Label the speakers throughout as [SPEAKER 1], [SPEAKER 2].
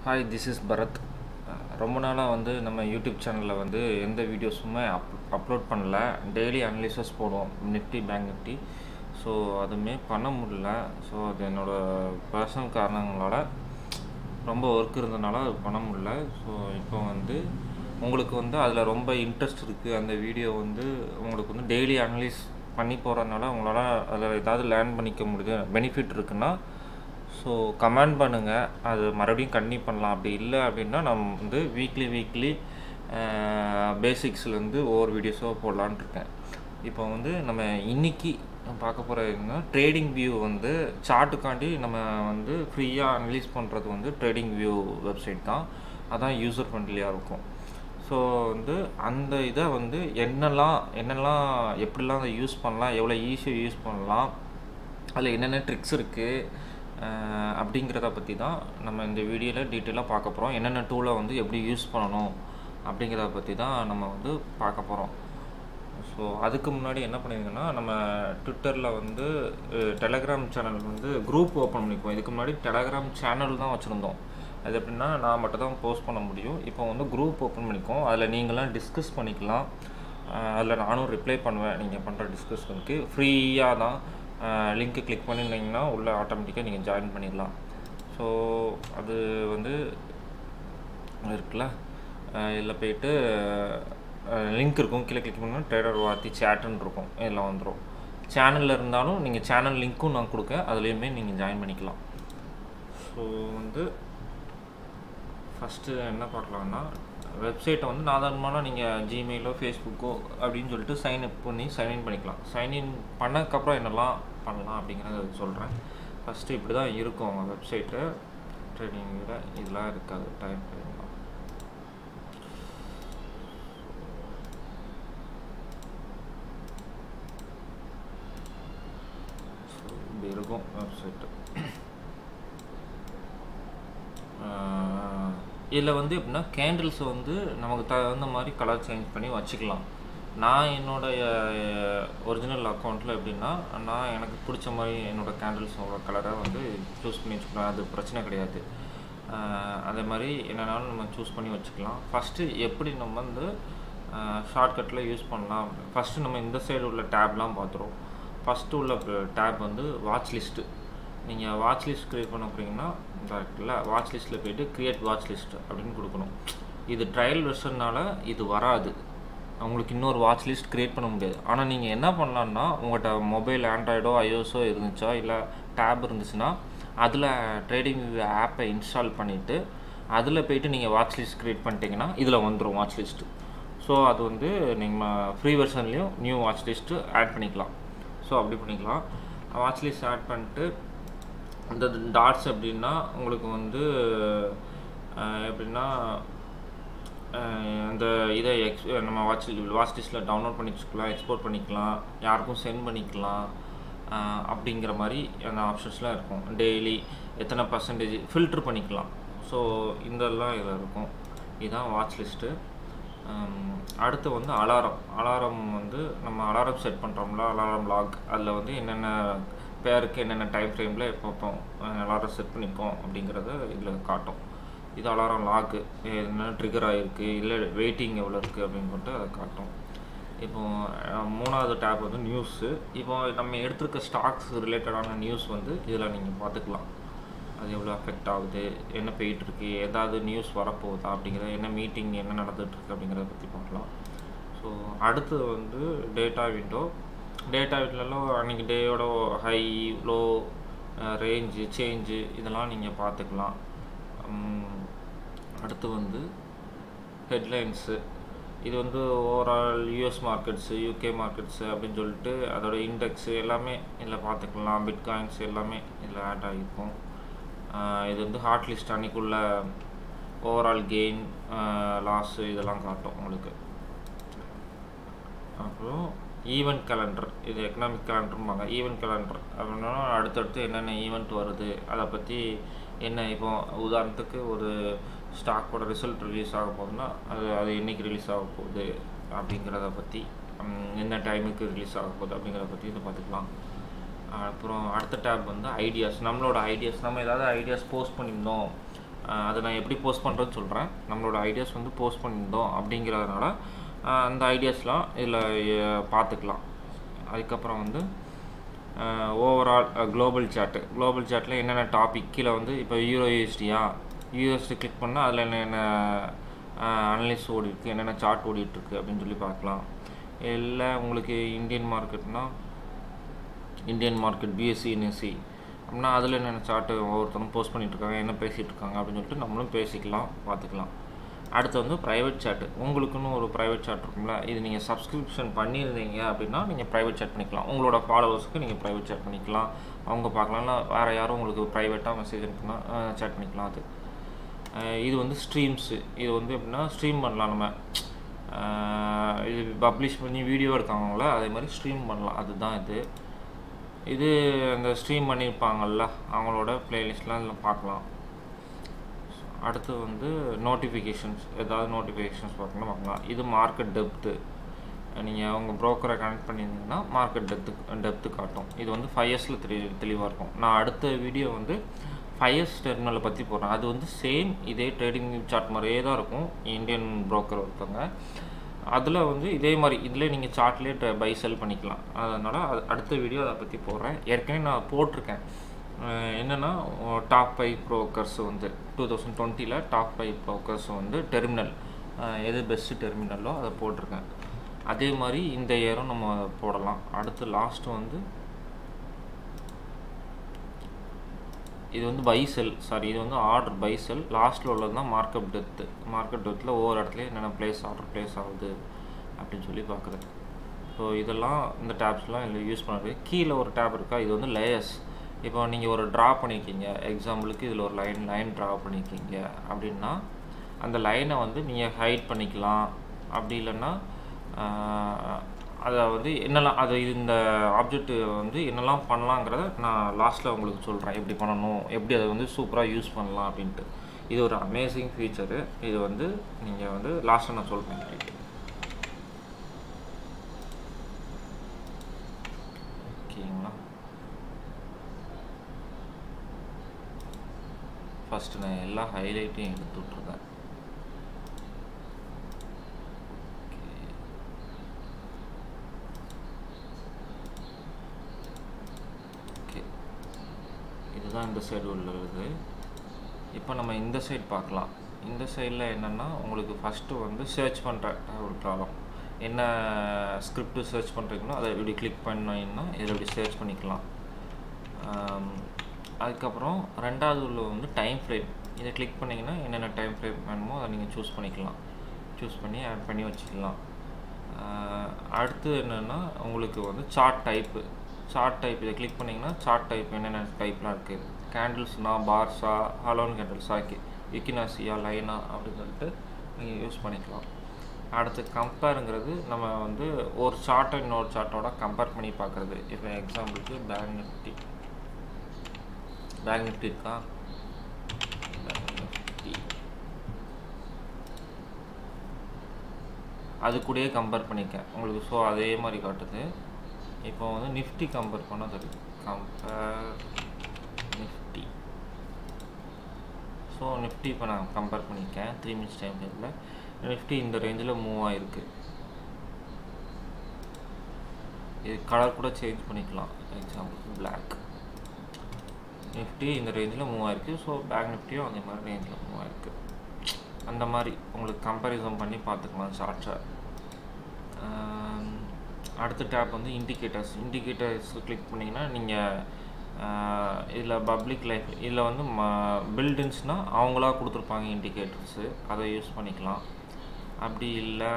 [SPEAKER 1] hi this is Bharat ரொம்ப நாளாக வந்து நம்ம யூடியூப் சேனலில் வந்து எந்த வீடியோஸுமே அப் அப்லோட் பண்ணல டெய்லி அனலிசஸ் போடுவோம் நிஃப்டி பேங்க் நிஃப்டி ஸோ அதுவுமே பண்ண முடியல ஸோ அது என்னோடய பர்சனல் காரணங்களோட ரொம்ப ஒர்க் இருந்தனால அது பண்ண முடியல ஸோ இப்போ வந்து உங்களுக்கு வந்து அதில் ரொம்ப இன்ட்ரெஸ்ட் இருக்குது அந்த வீடியோ வந்து உங்களுக்கு வந்து டெய்லி அனலைஸ் பண்ணி போகிறதுனால உங்களால் அதில் ஏதாவது லேர்ன் பண்ணிக்க முடியுது பெனிஃபிட் இருக்குன்னா ஸோ கமெண்ட் பண்ணுங்கள் அது மறுபடியும் கண்டினியூ பண்ணலாம் அப்படி இல்லை அப்படின்னா நம்ம வந்து வீக்லி வீக்லி பேசிக்ஸ்லேருந்து ஒவ்வொரு வீடியோஸோ போடலான்ட்டு இருக்கேன் இப்போ வந்து நம்ம இன்னைக்கு பார்க்க போகிறதுனா ட்ரேடிங் வியூ வந்து சார்ட்டுக்காண்டி நம்ம வந்து ஃப்ரீயாக அனலைஸ் பண்ணுறது வந்து ட்ரேடிங் வியூ வெப்சைட் தான் அதான் யூசர் ஃப்ரெண்ட்லியாக இருக்கும் ஸோ வந்து அந்த இதை வந்து என்னெல்லாம் என்னெல்லாம் எப்படிலாம் அதை யூஸ் பண்ணலாம் எவ்வளோ ஈஸியாக யூஸ் பண்ணலாம் அதில் என்னென்ன ட்ரிக்ஸ் இருக்குது அப்படிங்கிறத பற்றி தான் நம்ம இந்த வீடியோவில் டீட்டெயிலாக பார்க்க போகிறோம் என்னென்ன டூலை வந்து எப்படி யூஸ் பண்ணணும் அப்படிங்கிறத பற்றி தான் நம்ம வந்து பார்க்க போகிறோம் ஸோ அதுக்கு முன்னாடி என்ன பண்ணியிருக்கோன்னா நம்ம ட்விட்டரில் வந்து டெலகிராம் சேனல் வந்து குரூப் ஓப்பன் பண்ணிக்குவோம் இதுக்கு முன்னாடி டெலகிராம் சேனல் தான் வச்சுருந்தோம் அது எப்படின்னா நான் மட்டும் தான் போஸ்ட் பண்ண முடியும் இப்போ வந்து குரூப் ஓப்பன் பண்ணிக்குவோம் அதில் நீங்களாம் டிஸ்கஸ் பண்ணிக்கலாம் அதில் நானும் ரிப்ளை பண்ணுவேன் நீங்கள் பண்ணுற டிஸ்கஷனுக்கு ஃப்ரீயாக தான் லிங்க்கு கிளிக் பண்ணியிருந்தீங்கன்னா உள்ளே ஆட்டோமேட்டிக்காக நீங்கள் ஜாயின் பண்ணிடலாம் ஸோ அது வந்து இருக்குல்ல இதில் போயிட்டு லிங்க் இருக்கும் கீழே கிளிக் பண்ணால் ட்ரேடர் வார்த்தி சேட்டுன்னு இருக்கும் இதில் வந்துடும் சேனலில் இருந்தாலும் நீங்கள் சேனல் லிங்க்கும் நான் கொடுக்க அதுலேயுமே நீங்கள் ஜாயின் பண்ணிக்கலாம் ஸோ வந்து ஃபஸ்ட்டு என்ன பார்க்கலாம்னா வெப்சைட்டை வந்து சாதாரணமான நீங்கள் ஜிமெயிலோ ஃபேஸ்புக்கோ அப்படின்னு சொல்லிட்டு சைன் அப் பண்ணி சைன்இன் பண்ணிக்கலாம் சைன்இன் பண்ணதுக்கப்புறம் என்னெல்லாம் பண்ணலாம் அப்படிங்கிறத சொல்கிறேன் ஃபஸ்ட்டு இப்படி தான் இருக்கும் உங்கள் வெப்சைட்டு ட்ரேடிங்கில் இதெல்லாம் இருக்காது டைம் பண்ணிக்கலாம் இப்படி இருக்கும் வெப்சைட்டு இதில் வந்து எப்படின்னா கேண்டில்ஸை வந்து நமக்கு தகுந்த மாதிரி கலர் சேஞ்ச் பண்ணி வச்சுக்கலாம் நான் என்னோடய ஒரிஜினல் அக்கௌண்ட்டில் எப்படின்னா நான் எனக்கு பிடிச்ச மாதிரி என்னோடய கேண்டில்ஸோட கலரை வந்து சூஸ் பண்ணி வச்சுக்கலாம் அது பிரச்சனை கிடையாது அதே மாதிரி என்னென்னாலும் நம்ம சூஸ் பண்ணி வச்சுக்கலாம் ஃபஸ்ட்டு எப்படி நம்ம வந்து ஷார்ட்கட்டில் யூஸ் பண்ணலாம் ஃபஸ்ட்டு நம்ம இந்த சைடு உள்ள டேப்லாம் பார்த்துருவோம் ஃபஸ்ட்டு உள்ள டேப் வந்து வாட்ச் லிஸ்ட்டு நீங்கள் வாட்ச் லிஸ்ட் க்ரியேட் பண்ண போகிறீங்கன்னா இருக்குல்ல வாட்ச் லிஸ்ட்டில் போய்ட்டு க்ரியேட் வாட்ச் லிஸ்ட் அப்படின்னு கொடுக்கணும் இது ட்ரையல் வெர்ஷன்னால இது வராது உங்களுக்கு இன்னொரு வாட்ச் லிஸ்ட் க்ரியேட் பண்ண முடியாது ஆனால் நீங்கள் என்ன பண்ணலான்னா உங்கள்கிட்ட மொபைல் ஆண்ட்ராய்டோ ஐஓஸோ இருந்துச்சா இல்லை டேப் இருந்துச்சுன்னா அதில் ட்ரேடிங் ஆப்பை இன்ஸ்டால் பண்ணிவிட்டு அதில் போய்ட்டு நீங்கள் வாட்ச் லிஸ்ட் க்ரியேட் பண்ணிட்டீங்கன்னா இதில் வந்துடும் வாட்ச் லிஸ்ட்டு ஸோ அது வந்து நீங்கள் ஃப்ரீ வெர்ஷன்லேயும் நியூ வாட்ச் லிஸ்ட்டு ஆட் பண்ணிக்கலாம் ஸோ அப்படி பண்ணிக்கலாம் வாட்ச் லிஸ்ட் ஆட் பண்ணிட்டு இந்த டாட்ஸ் எப்படின்னா உங்களுக்கு வந்து எப்படின்னா இந்த இதை எக்ஸ் நம்ம வாட்ச் வாட்ச் லிஸ்ட்டில் டவுன்லோட் பண்ணி வச்சுக்கலாம் எக்ஸ்போர்ட் பண்ணிக்கலாம் யாருக்கும் சென்ட் பண்ணிக்கலாம் அப்படிங்கிற மாதிரி அந்த ஆப்ஷன்ஸ்லாம் இருக்கும் டெய்லி எத்தனை பர்சன்டேஜ் ஃபில்ட்ரு பண்ணிக்கலாம் ஸோ இதெல்லாம் இதில் இருக்கும் இதுதான் வாட்ச் லிஸ்ட்டு அடுத்து வந்து அலாரம் அலாரம் வந்து நம்ம அலாரம் செட் பண்ணுறோம்ல அலாரம் லாக் அதில் வந்து என்னென்ன பேருக்கு என்னென்ன டைம் ஃப்ரேமில் எப்போ அலாரம் செட் பண்ணிப்போம் அப்படிங்கிறத இதில் காட்டும் இது அலாரம் லாக்கு என்ன ட்ரிகர் ஆகிருக்கு இல்லை வெயிட்டிங் எவ்வளோ இருக்குது அப்படின்னு சொல்லிட்டு அதை காட்டும் இப்போ மூணாவது டேப் வந்து நியூஸு இப்போ நம்ம எடுத்திருக்க ஸ்டாக்ஸ் ரிலேட்டடான நியூஸ் வந்து இதில் நீங்கள் பார்த்துக்கலாம் அது எவ்வளோ அஃபெக்ட் ஆகுது என்ன போயிட்டுருக்கு ஏதாவது நியூஸ் வரப்போகுதா அப்படிங்கிறத என்ன மீட்டிங் என்ன நடந்துகிட்ருக்கு அப்படிங்கிறத பற்றி பார்க்கலாம் ஸோ அடுத்து வந்து டேட்டா விண்டோ டேட்டா விண்டோலாம் அன்றைக்கி டேயோட ஹை லோ ரேஞ்சு சேஞ்சு இதெல்லாம் நீங்கள் பார்த்துக்கலாம் அடுத்து வந்து ஹெட்லைன்ஸு இது வந்து overall US markets UK markets அப்படின்னு சொல்லிட்டு அதோட இண்டெக்ஸு எல்லாமே இதில் பார்த்துக்கலாம் பிட்காயின்ஸ் எல்லாமே இதில் ஆட் ஆகிருக்கும் இது வந்து ஹாட் லிஸ்ட் அன்றைக்குள்ள ஓவரால் கெயின் லாஸு இதெல்லாம் காட்டும் உங்களுக்கு அப்புறம் ஈவெண்ட் கேலண்டர் இது எக்கனாமிக் கேலண்டர்ம்பாங்க ஈவெண்ட் கேலண்டர் அப்படின்னா அடுத்தடுத்து என்னென்ன ஈவெண்ட் வருது அதை பற்றி என்ன இப்போ உதாரணத்துக்கு ஒரு ஸ்டாக்கோட ரிசல்ட் ரிலீஸ் ஆக போகுதுன்னா அது அது என்றைக்கு ரிலீஸ் ஆக போகுது அப்படிங்கிறத பற்றி என்ன டைமுக்கு ரிலீஸ் ஆக போகுது அப்படிங்கிறத பற்றி இதை பார்த்துக்கலாம் அப்புறம் அடுத்த டேப் வந்து ஐடியாஸ் நம்மளோட ஐடியாஸ் நம்ம ஏதாவது ஐடியாஸ் போஸ்ட் பண்ணியிருந்தோம் அஹ் அதை நான் எப்படி போஸ்ட் பண்ணுறேன்னு சொல்கிறேன் நம்மளோட ஐடியாஸ் வந்து போஸ்ட் பண்ணியிருந்தோம் அப்படிங்கிறதுனால அஹ் அந்த ஐடியாஸ்லாம் இதில் பார்த்துக்கலாம் அதுக்கப்புறம் வந்து ஓவரால் குளோபல் சாட்டு குளோபல் சாட்டில் என்னென்ன டாபிக் கீழே வந்து இப்போ யூரோ யூஎஸ்டியா யூஎஸ்டி கிளிக் பண்ணால் அதில் என்னென்ன அனலிஸ் ஓடி இருக்கு என்னென்ன சார்ட் ஓடிட்டுருக்கு அப்படின்னு சொல்லி பார்க்கலாம் இல்லை உங்களுக்கு இந்தியன் மார்க்கெட்னா இந்தியன் மார்க்கெட் பிஎஸ்சி என்எஸ்சி அப்படின்னா அதில் என்னென்ன சார்ட்டு ஒவ்வொருத்தரும் போஸ்ட் பண்ணிட்டு இருக்காங்க என்ன பேசிகிட்டு இருக்காங்க அப்படின்னு சொல்லிட்டு நம்மளும் பேசிக்கலாம் பார்த்துக்கலாம் அடுத்து வந்து ப்ரைவேட் சாட்டு உங்களுக்குன்னு ஒரு ப்ரைவேட் சாட் இருக்கும்ல இது நீங்கள் சப்ஸ்கிரிப்ஷன் பண்ணியிருந்தீங்க அப்படின்னா நீங்கள் ப்ரைவேட் சாட் பண்ணிக்கலாம் உங்களோட ஃபாலோவர்ஸ்க்கு நீங்கள் ப்ரைவேட் சாட் பண்ணிக்கலாம் அவங்க பார்க்கலாம் இல்லை வேறு யாரும் உங்களுக்கு ப்ரைவேட்டாக மெசேஜ் அனுப்புனா சாட் பண்ணிக்கலாம் அது அஹ் இது வந்து ஸ்ட்ரீம்ஸு இது வந்து எப்படின்னா ஸ்ட்ரீம் பண்ணலாம் நம்ம அஹ் இது பப்ளிஷ் பண்ணி வீடியோ எடுக்காங்கள அதே மாதிரி ஸ்ட்ரீம் பண்ணலாம் அதுதான் இது இது அந்த ஸ்ட்ரீம் பண்ணியிருப்பாங்கல்ல அவங்களோட ப்ளேலிஸ்ட்லாம் இதில் பார்க்கலாம் அடுத்து வந்து நோட்டிஃபிகேஷன்ஸ் ஏதாவது நோட்டிஃபிகேஷன்ஸ் பார்க்கணும் பார்க்கலாம் இது மார்க்கெட் டெப்த்து நீங்கள் உங்கள் ப்ரோக்கரை கனெக்ட் பண்ணியிருந்தீங்கன்னா மார்க்கெட் டெப்த்து டெப்த்து காட்டும் இது வந்து ஃபைவ் இயர்ஸில் தெளி தெளிவாக இருக்கும் நான் அடுத்த வீடியோ வந்து ஃபைவ் இயர்ஸ் டெர்மினலை பற்றி போடுறேன் அது வந்து சேம் இதே ட்ரேடிங் சார்ட் மாதிரியே தான் இருக்கும் இந்தியன் ப்ரோக்கர் ஒருத்தவங்க அதில் வந்து இதே மாதிரி இதில் நீங்கள் சார்ட்லேயே பை செல் பண்ணிக்கலாம் அதனால் அது அடுத்த வீடியோ அதை பற்றி போடுறேன் ஏற்கனவே நான் போட்டிருக்கேன் அஹ் என்னென்னா டாப் ஃபைவ் ப்ரோக்கர்ஸ் வந்து டூ தௌசண்ட் டுவெண்ட்டியில் டாப் ஃபைவ் ப்ரோக்கர்ஸ் வந்து டெர்மினல் எது பெஸ்ட்டு டெர்மினலோ அதை போட்டிருக்கேன் அதே மாதிரி இந்த இயரும் நம்ம போடலாம் அடுத்து லாஸ்ட்டு வந்து இது வந்து பை செல் சாரி இது வந்து ஆர்டர் பை செல் லாஸ்ட்டில் உள்ளது தான் மார்க்கெட் டெப்த்து மார்க்கெட் டெப்த்தில் ஒவ்வொரு இடத்துலையும் என்னென்ன ப்ளேஸ் ஆர்டர் ப்ளேஸ் ஆகுது அப்படின்னு சொல்லி பார்க்குறது ஸோ இதெல்லாம் இந்த டேப்ஸ்லாம் இதில் யூஸ் பண்ணுறது கீழே ஒரு டேப் இருக்கா இது வந்து லேயர்ஸ் இப்போ நீங்கள் ஒரு ட்ரா பண்ணியிருக்கீங்க எக்ஸாம்பிளுக்கு இதில் ஒரு லைன் லைன் ட்ரா பண்ணியிருக்கீங்க அப்படின்னா அந்த லைனை வந்து நீங்கள் ஹைட் பண்ணிக்கலாம் அப்படி இல்லைன்னா ஆஹ், அதை வந்து என்னெல்லாம் அது இந்த ஆப்ஜெக்ட் வந்து என்னெல்லாம் பண்ணலாங்கிறத நான் லாஸ்ட்டில் உங்களுக்கு சொல்கிறேன் எப்படி பண்ணணும் எப்படி அதை வந்து சூப்பராக யூஸ் பண்ணலாம் அப்படின்ட்டு இது ஒரு அமேசிங் ஃபீச்சரு இது வந்து நீங்கள் வந்து லாஸ்ட்டில் நான் சொல்கிறேன் ஓகேங்களா ஃபஸ்ட்டு நான் எல்லா ஹைலைட்டையும் எடுத்து விட்ருக்கேன் ஓகே இதுதான் இந்த சைடு உள்ளது இப்போ நம்ம இந்த சைடு பார்க்கலாம் இந்த சைடில் என்னென்னா உங்களுக்கு ஃபஸ்ட்டு வந்து சர்ச் பண்ணுற ஒரு ப்ராப்ளம் என்ன ஸ்கிரிப்ட் சர்ச் பண்ணுறீங்களோ அதை இப்படி கிளிக் பண்ணீங்கன்னா இதில் இப்படி சர்ச் பண்ணிக்கலாம் ஆம், அதுக்கப்புறம் ரெண்டாவது உள்ள வந்து டைம் ஃப்ரேம் இதை கிளிக் பண்ணிங்கன்னா என்னென்ன டைம் ஃப்ரேம் வேணுமோ அதை நீங்கள் சூஸ் பண்ணிக்கலாம் சூஸ் பண்ணி ஆட் பண்ணி வச்சுக்கலாம் ஆஹ், அடுத்து என்னென்னா உங்களுக்கு வந்து சார்ட் டைப்பு சார்ட் டைப் இதை கிளிக் பண்ணிங்கன்னா சார்ட் டைப் என்னென்ன டைப்லாம் இருக்குது கேண்டில்ஸ்னா பார்ஸா ஹலோன் கேண்டில்ஸா இக்கினாசியா லைனா அப்படின்னு சொல்லிட்டு நீங்கள் யூஸ் பண்ணிக்கலாம் அடுத்து கம்பேருங்கிறது நம்ம வந்து ஒரு சார்ட்டை இன்னொரு சார்ட்டோட கம்பேர் பண்ணி பார்க்குறது இப்போ எக்ஸாம்பிளுக்கு பேங்க் நிஃப்டி பேங்க் நிஃப்டி இருக்கா பேங்க் நிஃப்டி அது கூடயே கம்பேர் பண்ணியிருக்கேன் உங்களுக்கு ஸோ அதே மாதிரி காட்டுது இப்போ வந்து நிஃப்டி கம்பேர் பண்ணால் தெரியுது கம்பேர் நிஃப்டி ஸோ நிஃப்டி இப்போ நான் கம்பேர் பண்ணியிருக்கேன் த்ரீ மினிட்ஸ் டைம் டேபிளில் நிஃப்டி இந்த ரேஞ்சில் மூவ் ஆகிருக்கு இது கலர் கூட சேஞ்ச் பண்ணிக்கலாம் எக்ஸாம்பிள் பிளாக் நிஃப்டி இந்த ரேஞ்சில் மூவ் ஆயிருக்கு ஸோ பேங்க் நிஃப்டியும் அதே மாதிரி ரேஞ்சில் மூவ் ஆயிருக்கு அந்த மாதிரி உங்களுக்கு கம்பேரிசன் பண்ணி பார்த்துக்கலாம் சார்ட்ஸை அடுத்த டேப் வந்து இண்டிகேட்டர்ஸ் இண்டிகேட்டர்ஸ் கிளிக் பண்ணிங்கன்னா நீங்கள் இதில் பப்ளிக் லைஃப் இதில் வந்து ம பில்டிங்ஸ்னால் அவங்களா கொடுத்துருப்பாங்க இண்டிகேட்டர்ஸு அதை யூஸ் பண்ணிக்கலாம் அப்படி இல்லை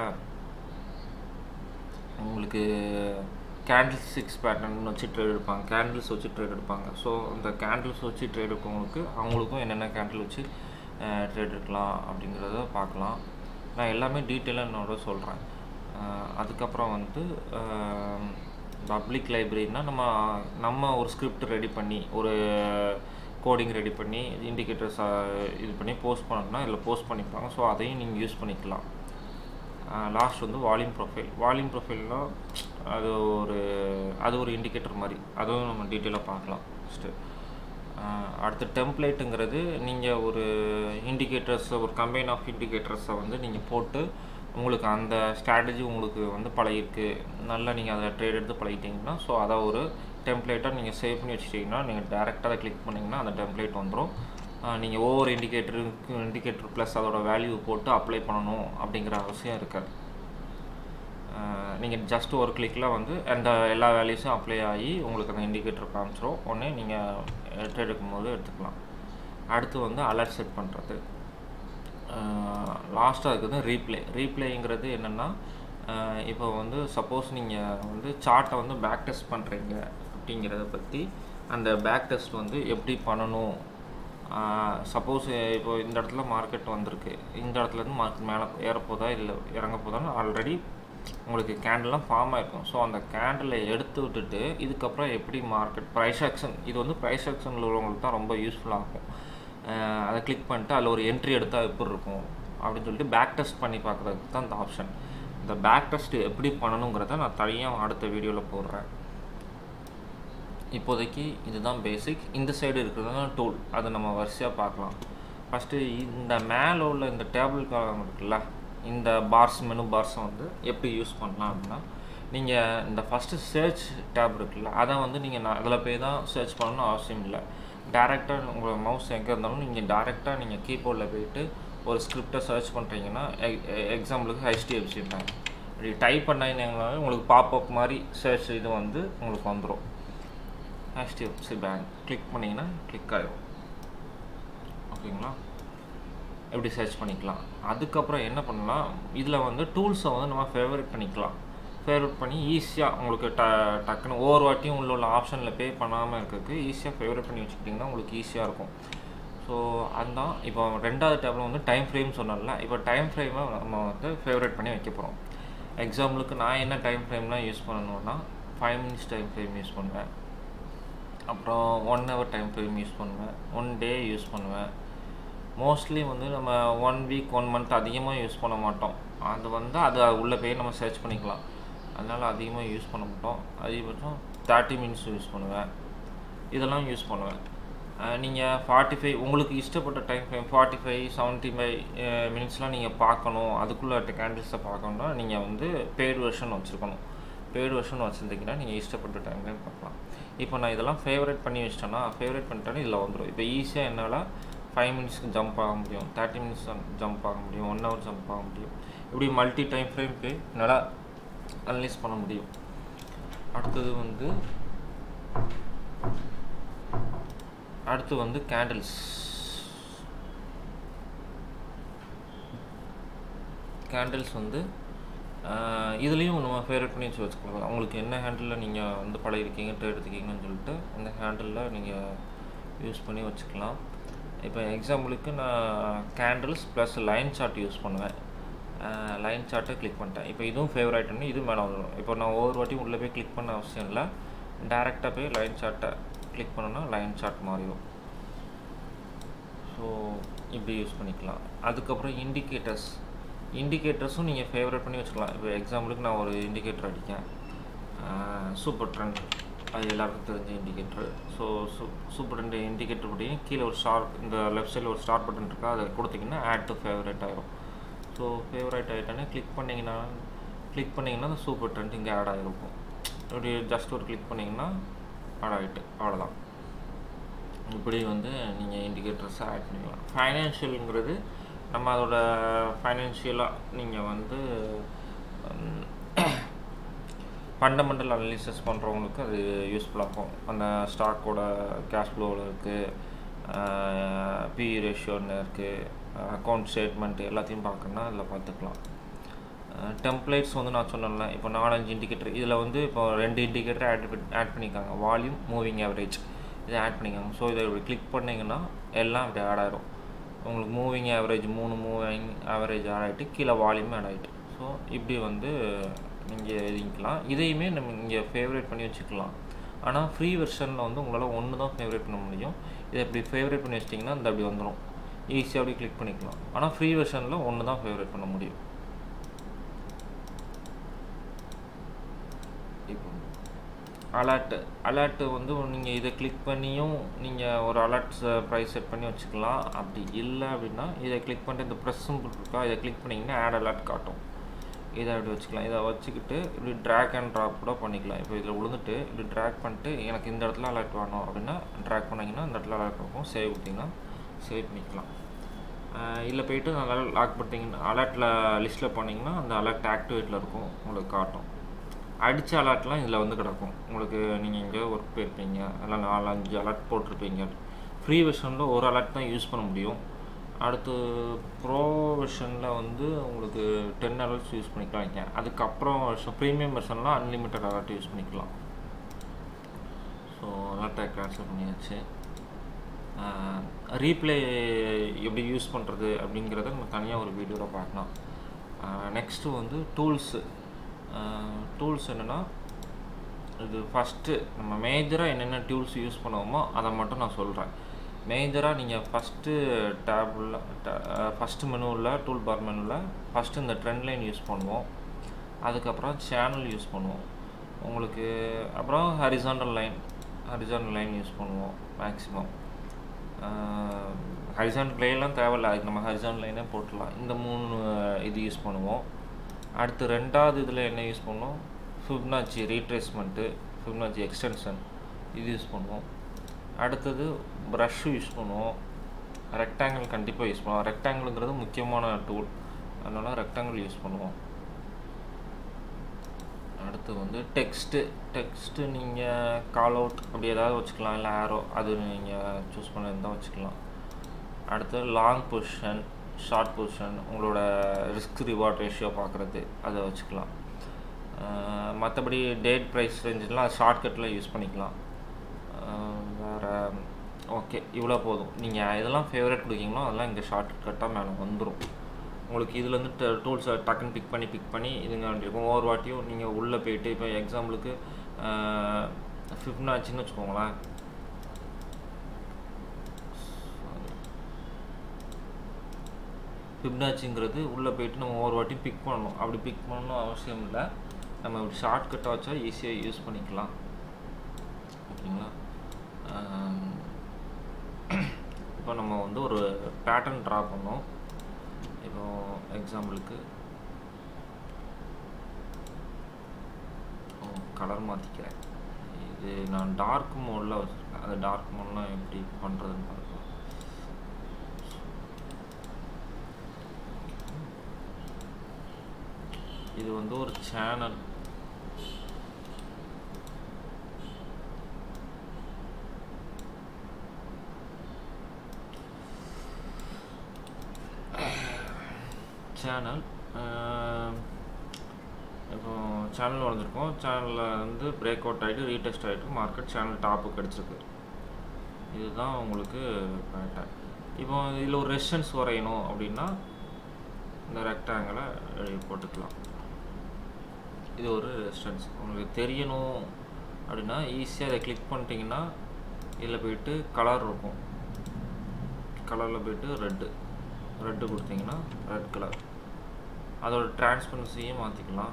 [SPEAKER 1] உங்களுக்கு கேண்டில் சிக்ஸ் பேட்டர்ன் வச்சு ட்ரேட் எடுப்பாங்க கேண்டில்ஸ் வச்சு ட்ரேட் எடுப்பாங்க ஸோ அந்த கேண்டில்ஸ் வச்சு ட்ரேட் எடுப்பவங்களுக்கு அவங்களுக்கும் என்னென்ன கேண்டில் வச்சு ட்ரேட் எடுக்கலாம் அப்படிங்கிறத பார்க்கலாம் நான் எல்லாமே டீட்டெயிலாக என்னோட சொல்கிறேன் அதுக்கப்புறம் வந்து பப்ளிக் லைப்ரரினா நம்ம நம்ம ஒரு ஸ்கிரிப்ட் ரெடி பண்ணி ஒரு கோடிங் ரெடி பண்ணி இண்டிகேட்டர்ஸ் இது பண்ணி போஸ்ட் பண்ணோம்னா இதில் போஸ்ட் பண்ணிப்பாங்க ஸோ அதையும் நீங்கள் யூஸ் பண்ணிக்கலாம் லாஸ்ட் வந்து வால்யூம் ப்ரொஃபைல் வால்யூம் ப்ரொஃபைல்னால் அது ஒரு அது ஒரு இண்டிகேட்டர் மாதிரி அதுவும் நம்ம டீட்டெயிலாக பார்க்கலாம் ஃபஸ்ட்டு ஆஹ் அடுத்து டெம்ப்ளேட்டுங்கிறது நீங்கள் ஒரு இண்டிகேட்டர்ஸ் ஒரு கம்பைன் ஆஃப் இண்டிகேட்டர்ஸை வந்து நீங்கள் போட்டு உங்களுக்கு அந்த ஸ்ட்ராட்டஜி உங்களுக்கு வந்து பழகிருக்கு நல்லா நீங்கள் அதை ட்ரேட் எடுத்து பழகிட்டீங்கன்னா ஸோ அதை ஒரு டெம்ப்ளேட்டாக நீங்கள் சேவ் பண்ணி வச்சுட்டிங்கன்னா நீங்கள் டேரெக்டாக அதை கிளிக் பண்ணிங்கன்னா அந்த டெம்ப்ளேட் வந்துடும் நீங்கள் ஒவ்வொரு இண்டிகேட்டருக்கு இண்டிகேட்டர் ப்ளஸ் அதோட வேல்யூ போட்டு அப்ளை பண்ணணும் அப்படிங்கிற அவசியம் இருக்காது நீங்கள் ஜஸ்ட் ஒரு கிளிக்கில் வந்து அந்த எல்லா வேல்யூஸும் அப்ளை ஆகி உங்களுக்கு அந்த இண்டிகேட்டர் காமிச்சிரும் உடனே நீங்கள் ட்ரேட் எடுக்கும்போது எடுத்துக்கலாம் அடுத்து வந்து அலர்ட் செட் பண்ணுறது லாஸ்ட்டாக இருக்குது ரீப்ளே ரீப்ளேங்கிறது என்னென்னா இப்போ வந்து சப்போஸ் நீங்கள் வந்து சார்ட்டை வந்து பேக் டெஸ்ட் பண்ணுறீங்க அப்படிங்கிறத பற்றி அந்த பேக் டெஸ்ட் வந்து எப்படி பண்ணணும் சப்போஸ் இப்போ இந்த இடத்துல மார்க்கெட் வந்திருக்கு இந்த இடத்துலேருந்து மார்க்கெட் மேலே ஏறப்போதா இல்லை இறங்க போதான்னு ஆல்ரெடி உங்களுக்கு கேண்டல்லாம் ஃபார்ம் ஆயிருக்கும் ஸோ அந்த கேண்டிலை எடுத்து விட்டுட்டு இதுக்கப்புறம் எப்படி மார்க்கெட் ப்ரைஸ் ஆக்ஷன் இது வந்து ப்ரைஸ் ஆக்ஷனில் உள்ளவங்களுக்கு தான் ரொம்ப யூஸ்ஃபுல்லாக இருக்கும் அஹ் அதை கிளிக் பண்ணிட்டு அதில் ஒரு என்ட்ரி எடுத்தால் எப்படி இருக்கும் அப்படின்னு சொல்லிட்டு பேக் டெஸ்ட் பண்ணி பார்க்குறதுக்கு தான் இந்த ஆப்ஷன் இந்த பேக் டெஸ்ட் எப்படி பண்ணணுங்கிறத நான் தனியாக அடுத்த வீடியோவில் போடுறேன் இப்போதைக்கு இதுதான் பேசிக் இந்த சைடு இருக்கிறது தான் டூல் அதை நம்ம வரிசையாக பார்க்கலாம் ஃபஸ்ட்டு இந்த மேலே உள்ள இந்த டேபிள் காலம் இருக்குல்ல இந்த பார்ஸ் மெனு பார்ஸை வந்து எப்படி யூஸ் பண்ணலாம் அப்படின்னா நீங்கள் இந்த ஃபஸ்ட்டு சர்ச் டேப் இருக்குல்ல அதை வந்து நீங்கள் நான் அதில் போய் தான் சர்ச் பண்ணணும்னு அவசியம் இல்லை டேரெக்டாக உங்கள் மவுஸ் எங்கே இருந்தாலும் நீங்கள் டேரெக்டாக நீங்கள் கீபோர்டில் போயிட்டு ஒரு ஸ்கிரிப்டை சர்ச் பண்ணுறீங்கன்னா எக்ஸாம்பிளுக்கு ஹெச்டிஎஃப்சி பேங்க் அப்படி டைப் பண்ணீங்கனாலே உங்களுக்கு பாப்அப் மாதிரி சர்ச் இது வந்து உங்களுக்கு வந்துடும் ஹெச்டிஎஃப்சி பேங்க் கிளிக் பண்ணிங்கன்னா கிளிக் ஆகிடும் ஓகேங்களா எப்படி சர்ச் பண்ணிக்கலாம் அதுக்கப்புறம் என்ன பண்ணலாம் இதில் வந்து டூல்ஸை வந்து நம்ம ஃபேவரட் பண்ணிக்கலாம் ஃபேவரட் பண்ணி ஈஸியாக உங்களுக்கு ட டக்குன்னு ஒவ்வொரு வாட்டியும் உள்ள உள்ள ஆப்ஷனில் பே பண்ணாமல் இருக்கிறதுக்கு ஈஸியாக ஃபேவரட் பண்ணி வச்சுக்கிட்டிங்கன்னா உங்களுக்கு ஈஸியாக இருக்கும் ஸோ அதுதான் இப்போ ரெண்டாவது டேபிள் வந்து டைம் ஃப்ரேம் சொன்னோம்ல இப்போ டைம் ஃப்ரேமை நம்ம வந்து ஃபேவரட் பண்ணி வைக்க போகிறோம் எக்ஸாம்பிளுக்கு நான் என்ன டைம் ஃப்ரேம்லாம் யூஸ் பண்ணணும்னா five minutes time frame use பண்ணுவேன் அப்புறம் one hour time frame use பண்ணுவேன் ஒன் டே யூஸ் பண்ணுவேன் மோஸ்ட்லி வந்து நம்ம ஒன் வீக் ஒன் மந்த் அதிகமாக யூஸ் பண்ண மாட்டோம் அது வந்து அதை உள்ளே போய் நம்ம சர்ச் பண்ணிக்கலாம் அதனால் அதிகமாக யூஸ் பண்ண மாட்டோம் அதிகபட்சம் தேர்ட்டி மினிட்ஸ் யூஸ் பண்ணுவேன் இதெல்லாம் யூஸ் பண்ணுவேன் நீங்கள் ஃபார்ட்டி ஃபைவ் உங்களுக்கு இஷ்டப்பட்ட time frame forty five seventy five மினிட்ஸ்லாம் நீங்கள் பார்க்கணும் அதுக்குள்ளே கேண்டில்ஸை பார்க்கணுன்னா நீங்கள் வந்து பெய்டு வெர்ஷன் வச்சுருக்கணும் பெய்டு வெர்ஷன் வச்சுருந்தீங்கன்னா நீங்கள் இஷ்டப்பட்ட டைம் ஃப்ரேம் பார்க்கலாம் இப்போ நான் இதெல்லாம் ஃபேவரட் பண்ணி வச்சிட்டேன்னா ஃபேவரட் பண்ணிட்டேன்னா இதில் வந்துடும் இப்போ ஈஸியாக என்னால் ஃபைவ் மினிட்ஸ்க்கு ஜம்ப் ஆக முடியும் தேர்ட்டி மினிட்ஸ் ஜம்ப் ஆக முடியும் ஒன் ஹவர் ஜம்ப் ஆக முடியும் இப்படி மல்டி டைம் ஃப்ரேம்க்கு என்னால் அனலைஸ் பண்ண முடியும் அடுத்தது வந்து அடுத்து வந்து கேண்டில்ஸ் கேண்டில்ஸ் வந்து இதுலேயும் நம்ம ஃபேவரட் பண்ணி வச்சு வச்சுக்கலாம் உங்களுக்கு என்ன ஹேண்டிலில் நீங்கள் வந்து பழகிருக்கீங்க ட்ரேட் எடுத்துக்கீங்கன்னு சொல்லிட்டு அந்த ஹேண்டிலில் நீங்கள் யூஸ் பண்ணி வச்சுக்கலாம் இப்போ எக்ஸாம்பிளுக்கு நான் candles plus line chart use பண்ணுவேன் லைன் சார்ட்டை கிளிக் பண்ணிட்டேன் இப்போ இதுவும் ஃபேவரட் பண்ணி இது மேலே வந்துடும் இப்போ நான் ஒவ்வொரு வாட்டியும் உள்ளே போய் கிளிக் பண்ண அவசியம் இல்லை டேரெக்டாக போய் லைன் சார்ட்டை கிளிக் பண்ணோன்னா லைன் சார்ட் மாறிடும் ஸோ இப்படி யூஸ் பண்ணிக்கலாம் அதுக்கப்புறம் இண்டிகேட்டர்ஸ் இண்டிகேட்டர்ஸும் நீங்கள் ஃபேவரட் பண்ணி வச்சுக்கலாம் இப்போ எக்ஸாம்பிளுக்கு நான் ஒரு இண்டிகேட்டர் அடிக்கேன் சூப்பர் ட்ரெண்ட் அது எல்லாருக்கும் தெரிஞ்ச இண்டிகேட்டர் ஸோ சூ சூப்பர் ட்ரெண்ட் இண்டிகேட்டர் படி கீழே ஒரு ஸ்டார் இந்த லெஃப்ட் சைடில் ஒரு ஸ்டார் பட்டன் இருக்கா அதை கொடுத்தீங்கன்னா ஆட் டு ஃபேவரட் ஆயிரும் ஸோ ஃபேவரட் ஆகிட்டோன்னே கிளிக் பண்ணிங்கன்னா கிளிக் பண்ணிங்கன்னா அந்த சூப்பர் ட்ரெண்ட் இங்கே ஆட் ஆகிருக்கும் இப்படி ஜஸ்ட் ஒரு கிளிக் பண்ணிங்கன்னா ஆட் ஆகிட்டு அவ்வளோதான் இப்படி வந்து நீங்கள் இண்டிகேட்டர்ஸை ஆட் பண்ணிக்கலாம் ஃபைனான்ஷியலுங்கிறது நம்ம அதோட ஃபைனான்ஷியலாக நீங்கள் வந்து ஃபண்டமெண்டல் அனலிசிஸ் பண்ணுறவங்களுக்கு அது யூஸ்ஃபுல்லாக இருக்கும் அந்த ஸ்டாக்கோட கேஷ் ஃப்ளோவில் இருக்குது பி ரேஷியோன்னு இருக்குது அக்கௌண்ட் ஸ்டேட்மெண்ட் எல்லாத்தையும் பார்க்கணுன்னா அதில் பார்த்துக்கலாம் டெம்ப்ளேட்ஸ் வந்து நான் சொன்னேன்ல இப்போ நாலஞ்சு இண்டிகேட்டர் இதில் வந்து இப்போ ரெண்டு இண்டிகேட்டர் ஆட் ஆட் பண்ணிக்காங்க வால்யூம் மூவிங் ஆவரேஜ் இதை ஆட் பண்ணிக்காங்க ஸோ இதை இப்படி கிளிக் பண்ணிங்கன்னா எல்லாம் இப்படி ஆட் ஆயிரும் உங்களுக்கு மூவிங் ஆவரேஜ் மூணு மூவிங் ஆவரேஜ் ஆட் ஆகிட்டு கீழே வால்யூம் ஆட் ஆகிட்டு ஸோ இப்படி வந்து நீங்கள் எழுதிக்கலாம் இதையுமே நம்ம இங்கே ஃபேவரேட் பண்ணி வச்சுக்கலாம் ஆனால் ஃப்ரீ வெர்ஷனில் வந்து உங்களால் ஒன்று தான் ஃபேவரேட் பண்ண முடியும் இதை இப்படி ஃபேவரேட் பண்ணி வச்சிட்டிங்கன்னா இந்த அப்படி வந்துடும் ஈஸியாக அப்படி கிளிக் பண்ணிக்கலாம் ஆனால் ஃப்ரீ வெர்ஷனில் ஒன்று தான் ஃபேவரேட் பண்ண முடியும் இப்போ அலர்ட்டு அலர்ட்டு வந்து நீங்கள் இதை கிளிக் பண்ணியும் நீங்கள் ஒரு அலர்ட் ப்ரைஸ் செட் பண்ணி வச்சுக்கலாம் அப்படி இல்லை அப்படின்னா இதை கிளிக் பண்ணிட்டு இந்த ப்ரெஸ் சிம்பிள் இருக்கா இதை கிளிக் பண்ணிங்கன்னா ஆட் அலர்ட் காட்டும் இதை அப்படி வச்சுக்கலாம் இதை வச்சுக்கிட்டு இப்படி ட்ராக் அண்ட் ட்ராப் கூட பண்ணிக்கலாம் இப்போ இதில் விழுந்துட்டு இப்படி ட்ராக் பண்ணிட்டு எனக்கு இந்த இடத்துல அலர்ட் வேணும் அப்படின்னா ட்ராக் பண்ணிங்கன்னா இந்த இடத்துல அலர்ட் இருக்கும் சேவ் கொடுத்தீங்கன்னா சேவ் பண்ணிக்கலாம் இல்லை போயிட்டு நல்லா லாக் பண்ணிட்டீங்கன்னா அலர்ட்டில் லிஸ்ட்டில் போனீங்கன்னா அந்த அலர்ட் ஆக்டிவேட்டில் இருக்கும் உங்களுக்கு காட்டும் அடித்த அலர்ட்லாம் இதில் வந்து கிடக்கும் உங்களுக்கு நீங்கள் எங்கேயோ ஒர்க் போயிருப்பீங்க இல்லை நாலு அஞ்சு அலர்ட் போட்டிருப்பீங்க ஃப்ரீ வெர்ஷனில் ஒரு அலர்ட் தான் யூஸ் பண்ண முடியும் அடுத்து ப்ரோ வெர்ஷனில் வந்து உங்களுக்கு டென் அலர்ட்ஸ் யூஸ் பண்ணிக்கலாம் வைக்கேன் அதுக்கப்புறம் வருஷம் ப்ரீமியம் வெர்ஷன்லாம் அன்லிமிட்டட் அலர்ட் யூஸ் பண்ணிக்கலாம் ஸோ அலர்ட்டை கேன்சல் பண்ணியாச்சு ரீப்ளே எப்படி யூஸ் பண்ணுறது அப்படிங்கிறத நம்ம தனியாக ஒரு வீடியோவில் பார்க்கலாம் நெக்ஸ்ட்டு வந்து டூல்ஸு டூல்ஸ் என்னென்னா இது ஃபஸ்ட்டு நம்ம மேஜராக என்னென்ன டூல்ஸ் யூஸ் பண்ணுவோமோ அதை மட்டும் நான் சொல்கிறேன் மேஜராக நீங்கள் ஃபஸ்ட்டு டேபில் ஃபஸ்ட்டு மெனுவில் டூல் பார் மெனுவில் ஃபஸ்ட்டு இந்த ட்ரெண்ட் லைன் யூஸ் பண்ணுவோம் அதுக்கப்புறம் சேனல் யூஸ் பண்ணுவோம் உங்களுக்கு அப்புறம் horizontal line horizontal line use பண்ணுவோம் மேக்ஸிமம் ஹரிசாண்டல் லைன்லாம் தேவையில்ல அதுக்கு நம்ம ஹரிசாண்டல் லைனே போட்டுடலாம் இந்த மூணு இது யூஸ் பண்ணுவோம் அடுத்து ரெண்டாவது இதில் என்ன யூஸ் பண்ணுவோம் ஃபிப்னாச்சி ரீட்ரேஸ்மெண்ட்டு ஃபிப்னாச்சி எக்ஸ்டென்ஷன் இது யூஸ் பண்ணுவோம் அடுத்தது ப்ரஷ்ஷு யூஸ் பண்ணுவோம் ரெக்டாங்கிள் கண்டிப்பாக யூஸ் பண்ணுவோம் ரெக்டாங்கிளுங்கிறது முக்கியமான டூல் அதனால் ரெக்டாங்கிள் யூஸ் பண்ணுவோம் அடுத்து வந்து டெக்ஸ்ட்டு டெக்ஸ்ட்டு நீங்கள் கால் அவுட் அப்படி ஏதாவது வச்சுக்கலாம் இல்லை ஆரோ அது நீங்கள் சூஸ் பண்ணியிருந்தால் வச்சுக்கலாம் அடுத்து லாங் பொசிஷன் ஷார்ட் பொசிஷன் உங்களோட ரிஸ்க் ரிவார்ட் ரேஷியோ பார்க்குறது அதை வச்சுக்கலாம் மற்றபடி டேட் ப்ரைஸ் ரேஞ்செலாம் ஷார்ட்கட்டில் யூஸ் பண்ணிக்கலாம் வேறு ஓகே இவ்வளோ போதும் நீங்கள் எதெல்லாம் ஃபேவரட் கொடுக்கீங்களோ அதெல்லாம் இங்கே ஷார்ட்கட்டாக மேலே வந்துடும் உங்களுக்கு இதில் வந்து டூல்ஸை டக்குன்னு பிக் பண்ணி பிக் பண்ணி இதுங்க வேண்டியிருக்கும் ஒவ்வொரு வாட்டியும் நீங்கள் உள்ளே போயிட்டு இப்போ எக்ஸாம்பிளுக்கு ஃபிப்னாச்சின்னு வச்சுக்கோங்களேன் ஃபிப்னாச்சிங்கிறது உள்ளே போயிட்டு நம்ம ஒவ்வொரு வாட்டியும் பிக் பண்ணணும் அப்படி பிக் பண்ணணும் அவசியம் இல்லை நம்ம இப்படி ஷார்ட்கட்டாக வச்சா ஈஸியாக யூஸ் பண்ணிக்கலாம் ஓகேங்களா இப்போ நம்ம வந்து ஒரு பேட்டர்ன் ட்ரா பண்ணோம் இப்போ எக்ஸாம்பிளுக்கு கலர் மாற்றிக்கிறேன் இது நான் டார்க் மோடில் வச்சுருக்கேன் அந்த டார்க் மோட்லாம் எப்படி பண்ணுறதுன்னு பார்க்கலாம் இது வந்து ஒரு சேனல் சேனல் இப்போ சேனல் வளர்ந்துருக்கோம் சேனலில் வந்து பிரேக் அவுட் ஆகிட்டு ரீடெஸ்ட் ஆகிட்டு மார்க்கெட் சேனல் டாப்பு கிடச்சிருக்கு இதுதான் உங்களுக்கு பேட்டர்ன் இப்போ இதில் ஒரு ரெசிஸ்டன்ஸ் வரையணும் அப்படின்னா இந்த ரெக்டாங்கிளை போட்டுக்கலாம் இது ஒரு ரெசிஸ்டன்ஸ் உங்களுக்கு தெரியணும் அப்படின்னா ஈஸியாக அதை கிளிக் பண்ணிட்டீங்கன்னா இதில் போயிட்டு கலர் இருக்கும் கலரில் போயிட்டு ரெட்டு ரெட்டு கொடுத்தீங்கன்னா ரெட் கலர் அதோட டிரான்ஸ்பரன்சியும் மாற்றிக்கலாம்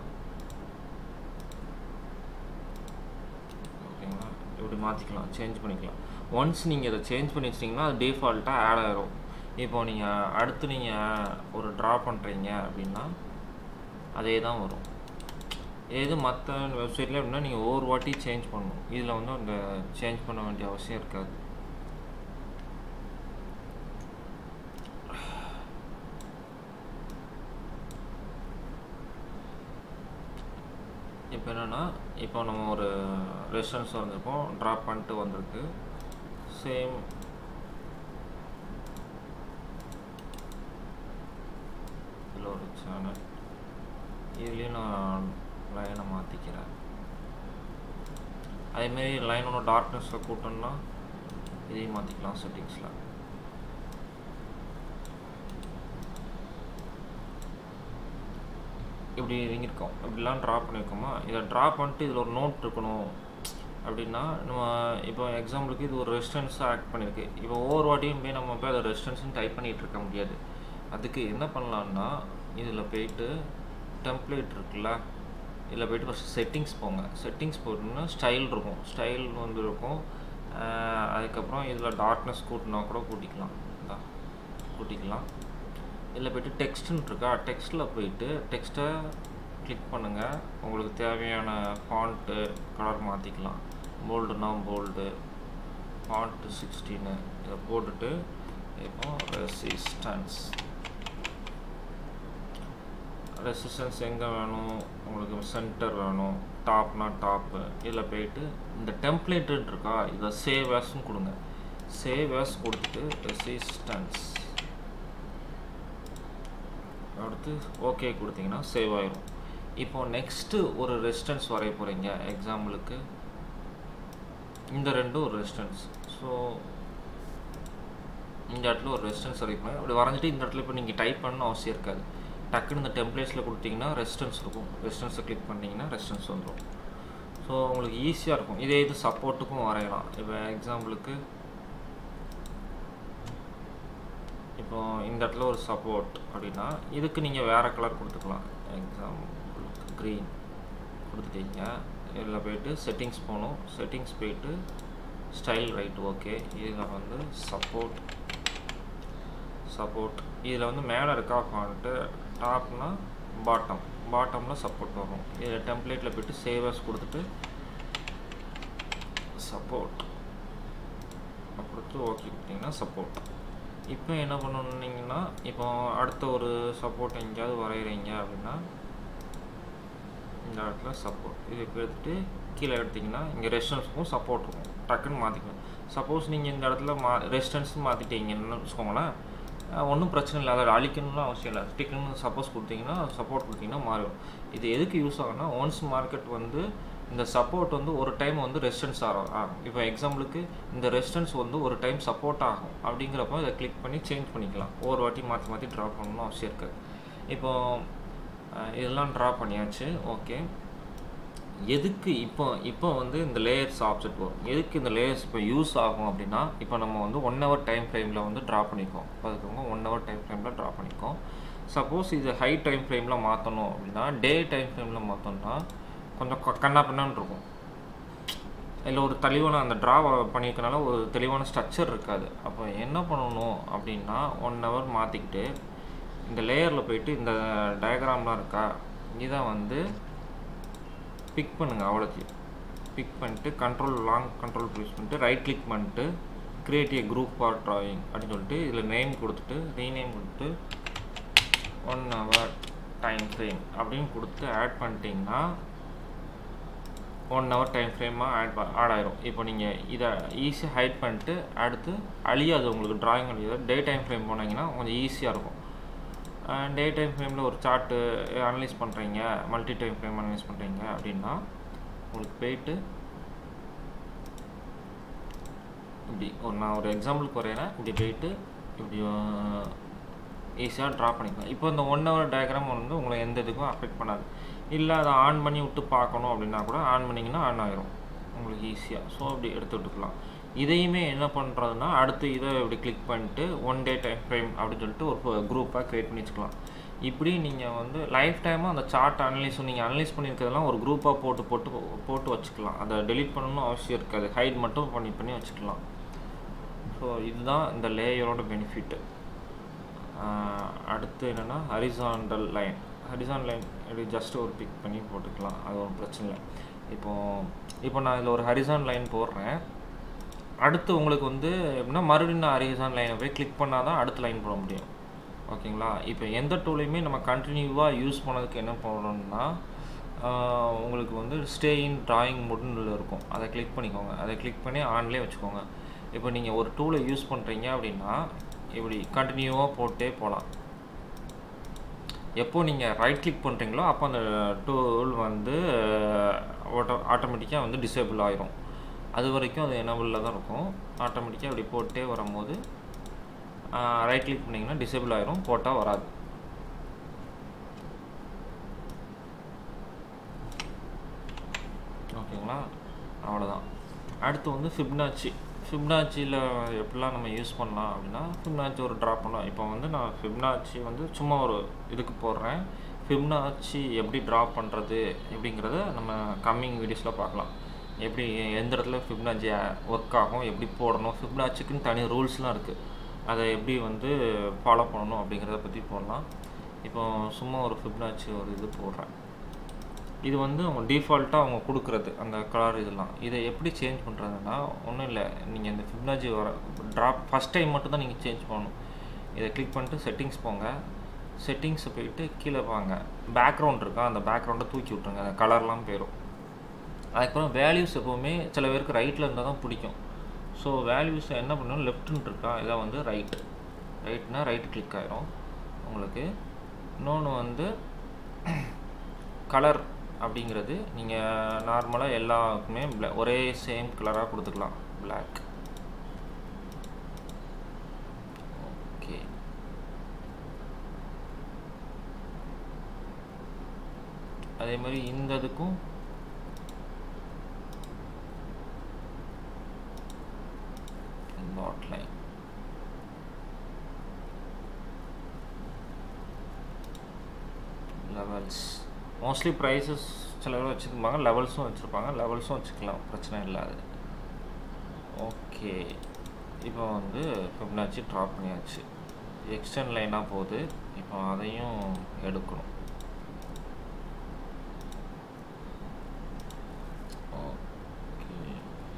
[SPEAKER 1] ஓகேங்களா இப்படி மாற்றிக்கலாம் சேஞ்ச் பண்ணிக்கலாம் ஒன்ஸ் நீங்கள் இதை சேஞ்ச் பண்ணி வச்சிட்டிங்கன்னா அது டிஃபால்ட்டாக ஆட் ஆகிரும் இப்போ நீங்கள் அடுத்து நீங்கள் ஒரு ட்ரா பண்ணுறீங்க அப்படின்னா அதே தான் வரும் எது மற்ற வெப்சைட்டில் அப்படின்னா நீங்கள் ஒவ்வொரு வாட்டி சேஞ்ச் பண்ணணும் இதில் வந்து அந்த சேஞ்ச் பண்ண வேண்டிய அவசியம் இருக்காது இப்போ என்னென்னா இப்போ நம்ம ஒரு ரெஸ்டாரண்ட்ஸ் வந்திருக்கோம் ட்ராப் பண்ணிட்டு வந்திருக்கு சேம் இதில் ஒரு சேனல் இதுலேயும் நான் லைனை மாற்றிக்கிறேன் அதேமாரி லைனோட டார்க்னஸில் கூட்டணும்னா இதையும் மாற்றிக்கலாம் செட்டிங்ஸில் இப்படி இறங்கியிருக்கோம் இப்படிலாம் ட்ரா பண்ணியிருக்கோமா இதை ட்ரா பண்ணிட்டு இதில் ஒரு நோட் இருக்கணும் அப்படின்னா நம்ம இப்போ எக்ஸாம்பிளுக்கு இது ஒரு ரெஸ்டன்ஸாக ஆக்ட் பண்ணியிருக்கு இப்போ ஒவ்வொரு வாட்டியும் போய் நம்ம போய் அதை ரெஸ்டன்ஸ்னு டைப் பண்ணிகிட்டு இருக்க முடியாது அதுக்கு என்ன பண்ணலான்னா இதில் போயிட்டு டெம்ப்ளேட் இருக்குல்ல இதில் போய்ட்டு ஃபஸ்ட்டு செட்டிங்ஸ் போங்க செட்டிங்ஸ் போட்டோம்னா ஸ்டைல் இருக்கும் ஸ்டைல் வந்து இருக்கும் ஆஹ் அதுக்கப்புறம் இதில் டார்க்னஸ் கூட்டினா கூட கூட்டிக்கலாம் இந்தா, கூட்டிக்கலாம் இதில் போய்ட்டு டெக்ஸ்ட்னு இருக்கா டெக்ஸ்ட்டில் போயிட்டு டெக்ஸ்ட்டை கிளிக் பண்ணுங்கள் உங்களுக்கு தேவையான ஃபாண்ட்டு கலர் மாற்றிக்கலாம் போல்டுனா போல்டு ஃபாண்ட்டு சிக்ஸ்டீனு இதை போட்டுட்டு இப்போ ரெசிஸ்டன்ஸ் ரெசிஸ்டன்ஸ் எங்கே வேணும் உங்களுக்கு சென்டர் வேணும் டாப்னா டாப்பு இதில் போயிட்டு இந்த டெம்ப்ளேட்டுன்னு இருக்கா இதை சேவ் ஆஸ்ன்னு கொடுங்க சேவ் ஆஸ் கொடுத்துட்டு ரெசிஸ்டன்ஸ் அடுத்து ஓகே கொடுத்தீங்கன்னா சேவ் ஆயிரும் இப்போ நெக்ஸ்ட்டு ஒரு ரெசிஸ்டன்ஸ் வரைய போகிறீங்க எக்ஸாம்பிளுக்கு இந்த ரெண்டும் ஒரு ரெசிஸ்டன்ஸ் ஸோ இந்த இடத்துல ஒரு ரெசிஸ்டன்ஸ் வரைக்கும் அப்படி வரைஞ்சிட்டு இந்த இடத்துல இப்போ நீங்கள் டைப் பண்ணணும் அவசியம் இருக்காது டக்குன்னு இந்த டெம்ப்ளேட்ஸில் கொடுத்தீங்கன்னா ரெசிஸ்டன்ஸ் இருக்கும் ரெசிஸ்டன்ஸை கிளிக் பண்ணிங்கன்னா ரெசிஸ்டன்ஸ் வந்துடும் ஸோ உங்களுக்கு ஈஸியாக இருக்கும் இதே இது சப்போர்ட்டுக்கும் வரையலாம் இப்போ எக்ஸாம்பிளுக்கு இப்போ இந்த இடத்துல ஒரு சப்போர்ட் அப்படின்னா இதுக்கு நீங்கள் வேறு கலர் கொடுத்துக்கலாம் எக்ஸாம்பிளுக்கு க்ரீன் கொடுத்துட்டீங்க இதில் போயிட்டு செட்டிங்ஸ் போகணும் செட்டிங்ஸ் போயிட்டு ஸ்டைல் ரைட் ஓகே இதில் வந்து சப்போர்ட் சப்போர்ட் இதில் வந்து மேலே இருக்கா ஃபாண்ட்டு டாப்னா பாட்டம் பாட்டமில் சப்போர்ட் வரும் இதில் டெம்ப்ளேட்டில் போயிட்டு சேவர்ஸ் கொடுத்துட்டு சப்போர்ட் கொடுத்து ஓகே கொடுத்தீங்கன்னா சப்போர்ட் இப்போ என்ன பண்ணணுன்னீங்கன்னா இப்போ அடுத்த ஒரு சப்போர்ட் எங்கேயாவது வரைகிறீங்க அப்படின்னா இந்த இடத்துல சப்போர்ட் இதுக்கு எடுத்துகிட்டு கீழே எடுத்திங்கன்னா இங்கே ரெசிஸ்டன்ஸுக்கும் சப்போர்ட் இருக்கும் டக்குன்னு மாற்றிக்கணும் சப்போஸ் நீங்கள் இந்த இடத்துல மா ரெசிஸ்டன்ஸ் மாற்றிட்டீங்கன்னு வச்சுக்கோங்களேன் ஒன்றும் பிரச்சனை இல்லை அதை அழிக்கணும்னு அவசியம் இல்லை டிக்குன்னு சப்போஸ் கொடுத்தீங்கன்னா சப்போர்ட் கொடுத்தீங்கன்னா மாறிடும் இது எதுக்கு யூஸ் ஆகும்னா ஒன்ஸ் மார்க்கெட் வந்து இந்த சப்போர்ட் வந்து ஒரு டைம் வந்து ரெசிஸ்டன்ஸ் ஆகும் ஆகும் இப்போ எக்ஸாம்பிளுக்கு இந்த ரெசிஸ்டன்ஸ் வந்து ஒரு டைம் சப்போர்ட் ஆகும் அப்படிங்கிறப்போ இதை கிளிக் பண்ணி சேஞ்ச் பண்ணிக்கலாம் ஒவ்வொரு வாட்டி மாற்றி மாற்றி ட்ரா பண்ணணும்னு அவசியம் இருக்காது இப்போ அஹ், இதெல்லாம் ட்ரா பண்ணியாச்சு ஓகே எதுக்கு இப்போ இப்போ வந்து இந்த லேயர்ஸ் ஆப்ஜெக்ட் வரும் எதுக்கு இந்த லேயர்ஸ் இப்போ யூஸ் ஆகும் அப்படின்னா இப்போ நம்ம வந்து ஒன் ஹவர் டைம் ஃப்ரேமில் வந்து ட்ரா பண்ணிக்கோம் அதுக்கவங்க ஒன் ஹவர் டைம் ஃப்ரேமில் ட்ரா பண்ணிக்கோம் சப்போஸ் இது ஹை டைம் ஃப்ரேமில் மாற்றணும் அப்படின்னா டே டைம் ஃப்ரேமில் மாற்றோம்னா கொஞ்சம் க- கண்ணா பின்னான்னு இருக்கும் இல்லை ஒரு தெளிவான அந்த ட்ரா பண்ணியிருக்கனால ஒரு தெளிவான ஸ்ட்ரக்சர் இருக்காது அப்போ என்ன பண்ணணும் அப்படின்னா ஒன் ஹவர் மாற்றிக்கிட்டு இந்த லேயரில் போயிட்டு இந்த டயக்ராம்லாம் இருக்கா இதை வந்து பிக் பண்ணுங்கள் அவ்வளோத்தையும் பிக் பண்ணிட்டு கண்ட்ரோல் லாங் கண்ட்ரோல் ப்ரெஸ் பண்ணிட்டு ரைட் கிளிக் பண்ணிட்டு create a group for drawing அப்படின்னு சொல்லிட்டு இதில் நேம் கொடுத்துட்டு ரீநேம் கொடுத்துட்டு ஒன் ஹவர் டைம் ஃப்ரேம் அப்படின்னு கொடுத்து ஆட் பண்ணிட்டீங்கன்னா ஒன் ஹவர் டைம் ஃப்ரேமாக ஆட் ஆட் ஆயிரும் இப்போ நீங்கள் இதை ஈஸியாக ஹைட் பண்ணிட்டு அடுத்து அழியாது உங்களுக்கு டிராயிங் அழியாது டே டைம் ஃப்ரேம் போனீங்கன்னா கொஞ்சம் ஈஸியாக இருக்கும் டே டைம் ஃப்ரேமில் ஒரு சார்ட்டு அனலைஸ் பண்ணுறீங்க மல்டி டைம் ஃப்ரேம் அனலைஸ் பண்ணுறீங்க அப்படின்னா உங்களுக்கு போயிட்டு இப்படி ஒரு நான் ஒரு எக்ஸாம்பிளுக்கு வரைகிறேன் இப்படி போயிட்டு இப்படி ஈஸியாக ட்ரா பண்ணிக்கலாம் இப்போ இந்த ஒன் ஹவர் டயக்ராம் வந்து உங்களை எந்த இதுக்கும் அஃபெக்ட் பண்ணாது இல்லை அதை ஆன் பண்ணி விட்டு பார்க்கணும் அப்படின்னா கூட ஆன் பண்ணிங்கன்னா ஆன் ஆயிரும் உங்களுக்கு ஈஸியாக ஸோ அப்படி எடுத்து விட்டுக்கலாம் இதையுமே என்ன பண்ணுறதுன்னா அடுத்து இதை இப்படி கிளிக் பண்ணிட்டு ஒன் டே டைம் ஃப்ரேம் அப்படின்னு சொல்லிட்டு ஒரு குரூப்பாக க்ரியேட் பண்ணி வச்சுக்கலாம் இப்படி நீங்கள் வந்து லைஃப் டைமாக அந்த சார்ட் அனலைஸ் நீங்கள் அனலைஸ் பண்ணியிருக்கிறதெல்லாம் ஒரு குரூப்பாக போட்டு போட்டு போட்டு வச்சுக்கலாம் அதை டெலீட் பண்ணணும்னு அவசியம் இருக்காது ஹைட் மட்டும் பண்ணி பண்ணி வச்சுக்கலாம் ஸோ இதுதான் இந்த லேயரோட பெனிஃபிட்டு அடுத்து என்னென்னா ஹரிசாண்டல் லைன் ஹரிசான் லைன் இப்படி ஜஸ்ட் ஒரு பிக் பண்ணி போட்டுக்கலாம் அது ஒன்றும் பிரச்சனை இல்லை இப்போ இப்போ நான் இதில் ஒரு ஹரிசான் லைன் போடுறேன் அடுத்து உங்களுக்கு வந்து எப்படின்னா மறுபடியும் நான் ஹரிசான் லைனை போய் கிளிக் பண்ணால் தான் அடுத்த லைன் போட முடியும் ஓகேங்களா இப்போ எந்த டூலையுமே நம்ம கண்டினியூவாக யூஸ் பண்ணதுக்கு என்ன பண்ணணும்னா ஆஹ் உங்களுக்கு வந்து ஸ்டே இன் டிராயிங் மோடுன்னு இருக்கும் அதை கிளிக் பண்ணிக்கோங்க அதை கிளிக் பண்ணி ஆன்லேயே வச்சுக்கோங்க இப்போ நீங்கள் ஒரு டூலை யூஸ் பண்ணுறீங்க அப்படின்னா இப்படி கண்டினியூவாக போட்டே போகலாம் எப்போ நீங்கள் ரைட் கிளிக் பண்ணுறீங்களோ அப்போ அந்த டூல் வந்து ஆட்டோ ஆட்டோமேட்டிக்காக வந்து டிசேபிள் ஆயிரும் அது வரைக்கும் அது எனபிளில் தான் இருக்கும் ஆட்டோமேட்டிக்காக இப்படி போட்டே வரும்போது ரைட் கிளிக் பண்ணிங்கன்னா டிசேபிள் ஆயிரும் போட்டால் வராது ஓகேங்களா அவ்வளோதான் அடுத்து வந்து ஃபிப்னாச்சி ஃபிப்னாச்சியில் எப்படிலாம் நம்ம யூஸ் பண்ணலாம் அப்படின்னா ஃபிப்னாச்சி ஒரு ட்ரா பண்ணலாம் இப்போ வந்து நான் ஃபிப்னாச்சி வந்து சும்மா ஒரு இதுக்கு போடுறேன் ஃபிப்னாச்சி எப்படி ட்ரா பண்ணுறது எப்படிங்கிறத நம்ம கம்மிங் வீடியோஸில் பார்க்கலாம் எப்படி எந்த இடத்துல ஃபிப்னாச்சி ஒர்க் ஆகும் எப்படி போடணும் ஃபிப்னாச்சிக்குன்னு தனி ரூல்ஸ்லாம் இருக்குது அதை எப்படி வந்து ஃபாலோ பண்ணணும் அப்படிங்கிறத பற்றி போடலாம் இப்போ சும்மா ஒரு ஃபிப்னாச்சி ஒரு இது போடுறேன் இது வந்து அவங்க டிஃபால்ட்டாக அவங்க கொடுக்குறது அந்த கலர் இதெல்லாம் இதை எப்படி சேஞ்ச் பண்ணுறதுன்னா ஒன்றும் இல்லை நீங்கள் இந்த ஃபிப்னாச்சி வர ட்ராப் ஃபஸ்ட் டைம் மட்டும் தான் நீங்கள் சேஞ்ச் பண்ணணும் இதை கிளிக் பண்ணிட்டு செட்டிங்ஸ் போங்க செட்டிங்ஸை போயிட்டு கீழே வாங்க பேக்ரவுண்ட் இருக்கா அந்த பேக்ரவுண்டை தூக்கி விட்ருங்க அந்த கலர்லாம் போயிடும் அதுக்கப்புறம் வேல்யூஸ் எப்போவுமே சில பேருக்கு ரைட்டில் இருந்தால் தான் பிடிக்கும் ஸோ வேல்யூஸ் என்ன பண்ணணும் லெஃப்ட்னு இருக்கா இதான் வந்து ரைட்டு ரைட்னா ரைட்டு கிளிக் ஆயிரும் உங்களுக்கு இன்னொன்று வந்து கலர் அப்படிங்கிறது நீங்கள் நார்மலாக எல்லாருக்குமே bla- ஒரே சேம் கலராக கொடுத்துக்கலாம் black ஓகே அதே மாதிரி இந்த இதுக்கும் dot line levels mostly prices சில பேர் வச்சுருப்பாங்க லெவல்ஸும் வச்சுருப்பாங்க லெவல்ஸும் வச்சுக்கலாம் பிரச்சனை இல்லாது ஓகே இப்போ வந்து ஃபிப்னாச்சி ட்ராப் பண்ணியாச்சு எக்ஸ்டெண்ட் லைனாக போகுது இப்போ அதையும் எடுக்கணும் ஓகே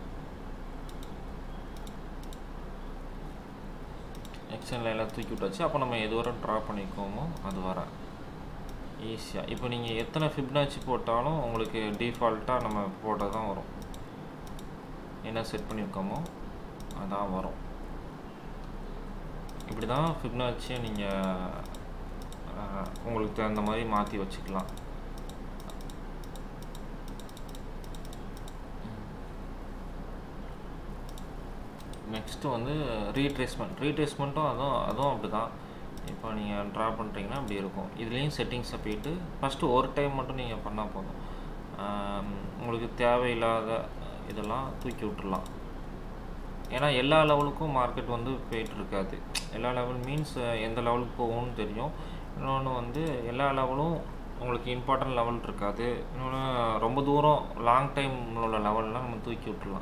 [SPEAKER 1] எக்ஸ்டெண்ட் லைனில் தூக்கி விட்டாச்சு அப்போ நம்ம எது வரை ட்ரா பண்ணிக்கோமோ அது வர ஈஸியாக இப்போ நீங்கள் எத்தனை ஃபிப்னாச்சி போட்டாலும் உங்களுக்கு டிஃபால்ட்டாக நம்ம போட்டால் தான் வரும் என்ன செட் பண்ணியிருக்கோமோ அதான் வரும் இப்படி தான் ஃபிப்னாச்சியை நீங்கள் உங்களுக்கு தகுந்த மாதிரி மாற்றி வச்சுக்கலாம் நெக்ஸ்ட்டு வந்து ரீட்ரேஸ்மெண்ட் ரீட்ரேஸ்மெண்ட்டும் அதுவும் அதுவும் அப்படி தான் இப்போ நீங்கள் ட்ரா பண்ணுறீங்கன்னா அப்படி இருக்கும் இதுலேயும் செட்டிங்ஸை போயிட்டு ஃபஸ்ட்டு ஒரு டைம் மட்டும் நீங்கள் பண்ணால் போதும் ஆம், உங்களுக்கு தேவையில்லாத இதெல்லாம் தூக்கி விட்டுறலாம் ஏன்னா எல்லா லெவலுக்கும் மார்க்கெட் வந்து போயிட்டு இருக்காது எல்லா லெவல் மீன்ஸ் எந்த லெவலுக்கு போகும்னு தெரியும் இன்னொன்று வந்து எல்லா லெவலும் உங்களுக்கு இம்பார்ட்டன்ட் லெவல் இருக்காது இன்னொன்று ரொம்ப தூரம் லாங் டைம் உள்ள லெவல்லாம் நம்ம தூக்கி விட்டுறலாம்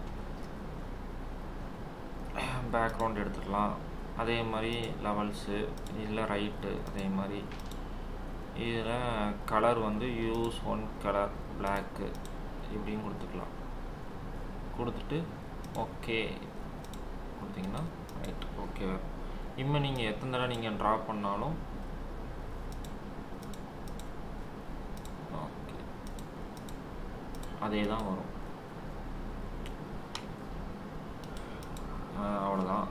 [SPEAKER 1] பேக்ரவுண்ட் எடுத்துக்கலாம் அதே மாதிரி லெவல்ஸு இதில் ரைட்டு அதே மாதிரி இதில் கலர் வந்து யூஸ் ஒன் கலர் பிளாக்கு இப்படின்னு கொடுத்துக்கலாம் கொடுத்துட்டு ஓகே கொடுத்தீங்கன்னா ரைட் ஓகே இனிமேல் நீங்கள் எத்தனை தடவை நீங்கள் ட்ரா பண்ணாலும் ஓகே அதே தான் வரும் ஆஹ் அவ்வளோதான்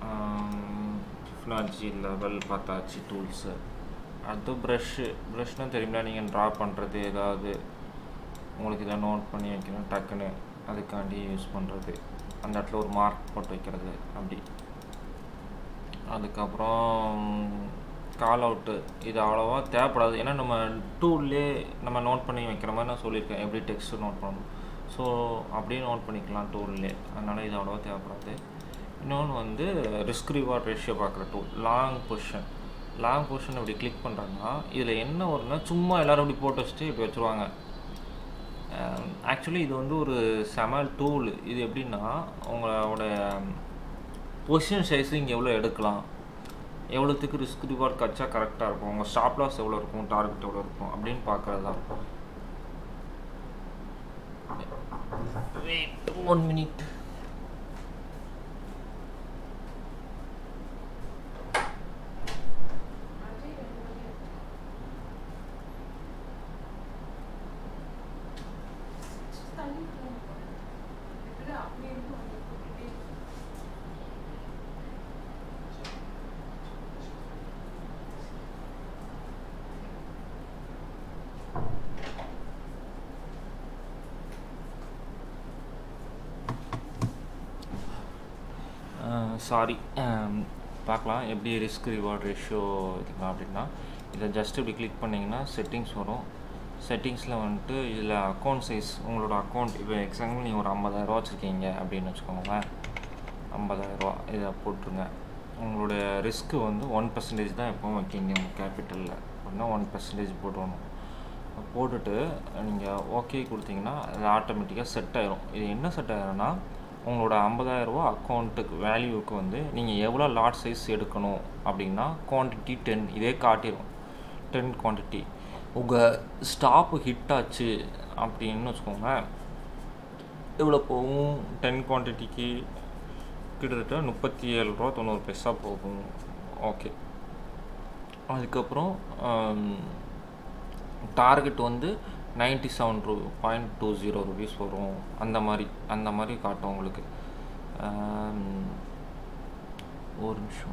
[SPEAKER 1] ஃபினாஜி லெவல் பார்த்தாச்சு டூல்ஸு அடுத்து ப்ரஷ்ஷு ப்ரஷ்னால் தெரியுங்களா நீங்கள் ட்ரா பண்ணுறது ஏதாவது உங்களுக்கு இதை நோட் பண்ணி வைக்கணும் டக்குன்னு அதுக்காண்டி யூஸ் பண்ணுறது அந்த இடத்துல ஒரு மார்க் போட்டு வைக்கிறது அப்படி அதுக்கப்புறம் கால் அவுட்டு இது அவ்வளோவா தேவைப்படாது ஏன்னா நம்ம டூல்லே நம்ம நோட் பண்ணி வைக்கிற மாதிரி நான் சொல்லியிருக்கேன் எப்படி டெக்ஸ்ட் நோட் பண்ணணும் ஸோ அப்படியே நோட் பண்ணிக்கலாம் டூல்லே அதனால் இது அவ்வளோவா தேவைப்படாது இன்னொன்று வந்து ரிஸ்க் ரிவார்ட் ரேஷியோ பார்க்குற tool long position long position இப்படி கிளிக் பண்ணுறாங்கன்னா இதில் என்ன வரும்னா சும்மா எல்லோரும் இப்படி போட்டு வச்சுட்டு இப்படி வச்சுருவாங்க ஆக்சுவலி இது வந்து ஒரு செம டூல் இது எப்படின்னா உங்களோட பொசிஷன் சைஸிங் எவ்வளோ எடுக்கலாம் எவ்வளோத்துக்கு ரிஸ்க் ரிவார்ட் கச்சா கரெக்டாக இருக்கும் உங்கள் ஸ்டாப் லாஸ் எவ்வளோ இருக்கும் டார்கெட் எவ்வளோ இருக்கும் அப்படின்னு பார்க்குறது தான் வெயிட் ஒன் மினிட் சாரி பார்க்கலாம் எப்படி ரிஸ்க் ரிவார்ட் ரேஷியோ இதுக்கலாம் அப்படின்னா இதை ஜஸ்ட் இப்படி கிளிக் பண்ணிங்கன்னா செட்டிங்ஸ் வரும் செட்டிங்ஸில் வந்துட்டு இதில் அக்கௌண்ட் சைஸ் உங்களோட அக்கௌண்ட் இப்போ எக்ஸாம்பிள் நீங்கள் ஒரு ஐம்பதாயிரரூவா வச்சுருக்கீங்க அப்படின்னு வச்சுக்கோங்களேன் ஐம்பதாயிரரூவா இதை போட்டுருங்க உங்களுடைய ரிஸ்க்கு வந்து ஒன் பர்சன்டேஜ் தான் எப்போவும் வைக்கிங்க உங்கள் கேபிட்டலில் அப்படின்னா ஒன் பர்சன்டேஜ் போட்டுடணும் போட்டுட்டு நீங்கள் ஓகே கொடுத்தீங்கன்னா அது ஆட்டோமேட்டிக்காக செட் ஆயிரும் இது என்ன செட் ஆயிரும்னா உங்களோட ஐம்பதாயிரரூபா அக்கௌண்ட்டுக்கு வேல்யூவுக்கு வந்து நீங்கள் எவ்வளோ லாட் சைஸ் எடுக்கணும் அப்படின்னா குவான்டிட்டி டென் இதே காட்டிடும் டென் குவான்டிட்டி உங்கள் ஸ்டாப்பு ஹிட் ஆச்சு அப்படின்னு வச்சுக்கோங்க எவ்வளோ போகும் டென் குவான்டிட்டிக்கு கிட்டத்தட்ட முப்பத்தி ஏழு ரூபா தொண்ணூறு பைசா போகும் ஓகே அதுக்கப்புறம் டார்கெட் வந்து நைன்ட்டி செவன் ரூ பாயிண்ட் டூ ஜீரோ ருபீஸ் வரும் அந்த மாதிரி அந்த மாதிரி காட்டும் உங்களுக்கு ஆம், ஒரு நிமிஷம்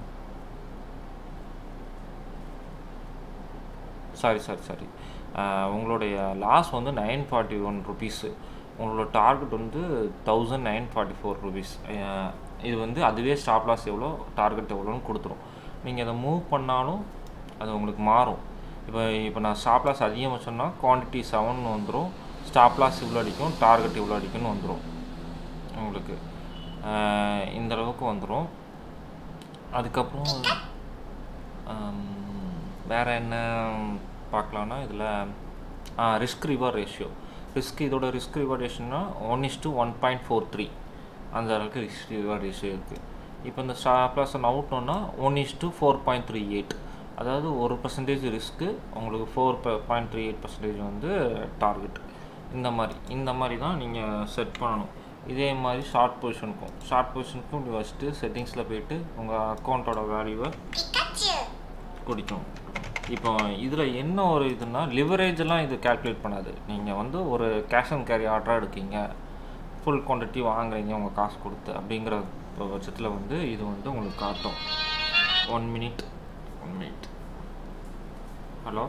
[SPEAKER 1] சாரி சாரி சாரி உங்களுடைய லாஸ் வந்து நைன் ஃபார்ட்டி ஒன் ருபீஸு உங்களோட டார்கெட் வந்து thousand nine forty four rupees இது வந்து அதுவே ஸ்டாப் லாஸ் எவ்வளோ டார்கெட் எவ்வளோன்னு கொடுத்துரும் நீங்கள் அதை மூவ் பண்ணாலும் அது உங்களுக்கு மாறும் இப்போ இப்போ நான் ஸ்டாப் லாஸ் அதிகமாக சொன்னால் குவான்டிட்டி செவன் வந்துடும் ஸ்டாப் லாஸ் இவ்வளோ அடிக்கும் டார்கெட் இவ்வளோ அடிக்கும்னு வந்துடும் உங்களுக்கு ஆஹ் இந்த அளவுக்கு வந்துடும் அதுக்கப்புறம் ஆம், வேற என்ன பார்க்கலான்னா இதில் ரிஸ்க் ரிவார்ட் ரேஷியோ ரிஸ்க் இதோட ரிஸ்க் ரிவார்ட் ரேஷியோனா one is to one point four three அந்த அளவுக்கு ரிஸ்க் ரிவார்ட் ரேஷியோ இருக்குது இப்போ இந்த ஸ்டாப்லாஸ் அவுட்னோன்னா one is to four point three eight அதாவது ஒரு பர்சன்டேஜ் ரிஸ்க்கு உங்களுக்கு four point three eight percentage வந்து டார்கெட் இந்த மாதிரி இந்த மாதிரி தான் நீங்கள் செட் பண்ணணும் இதே மாதிரி ஷார்ட் பொசிஷனுக்கும் ஷார்ட் பொசிஷனுக்கும் இப்படி வச்சுட்டு செட்டிங்ஸில் போயிட்டு உங்கள் அக்கௌண்ட்டோட வேல்யூவை குடிக்கும் இப்போ இதில் என்ன ஒரு இதுனா லிவரேஜ் எல்லாம் இது கால்குலேட் பண்ணாது நீங்கள் வந்து ஒரு கேஷ் அண்ட் கேரி ஆர்டராக எடுக்கீங்க ஃபுல் குவான்டிட்டி வாங்குறீங்க உங்கள் காசு கொடுத்து அப்படிங்கிற பட்சத்தில் வந்து இது வந்து உங்களுக்கு காட்டும் one minute one minute hello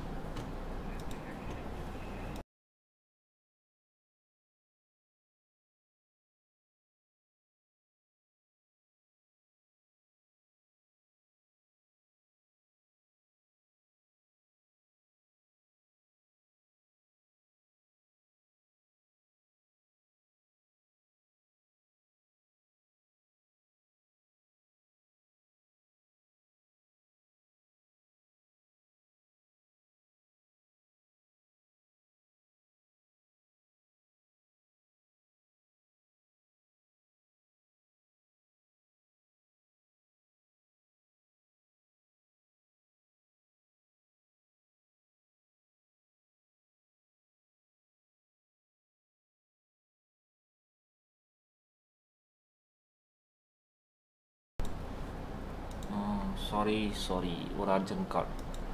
[SPEAKER 1] sorry sorry ஒரு அர்ஜென்ட் கால்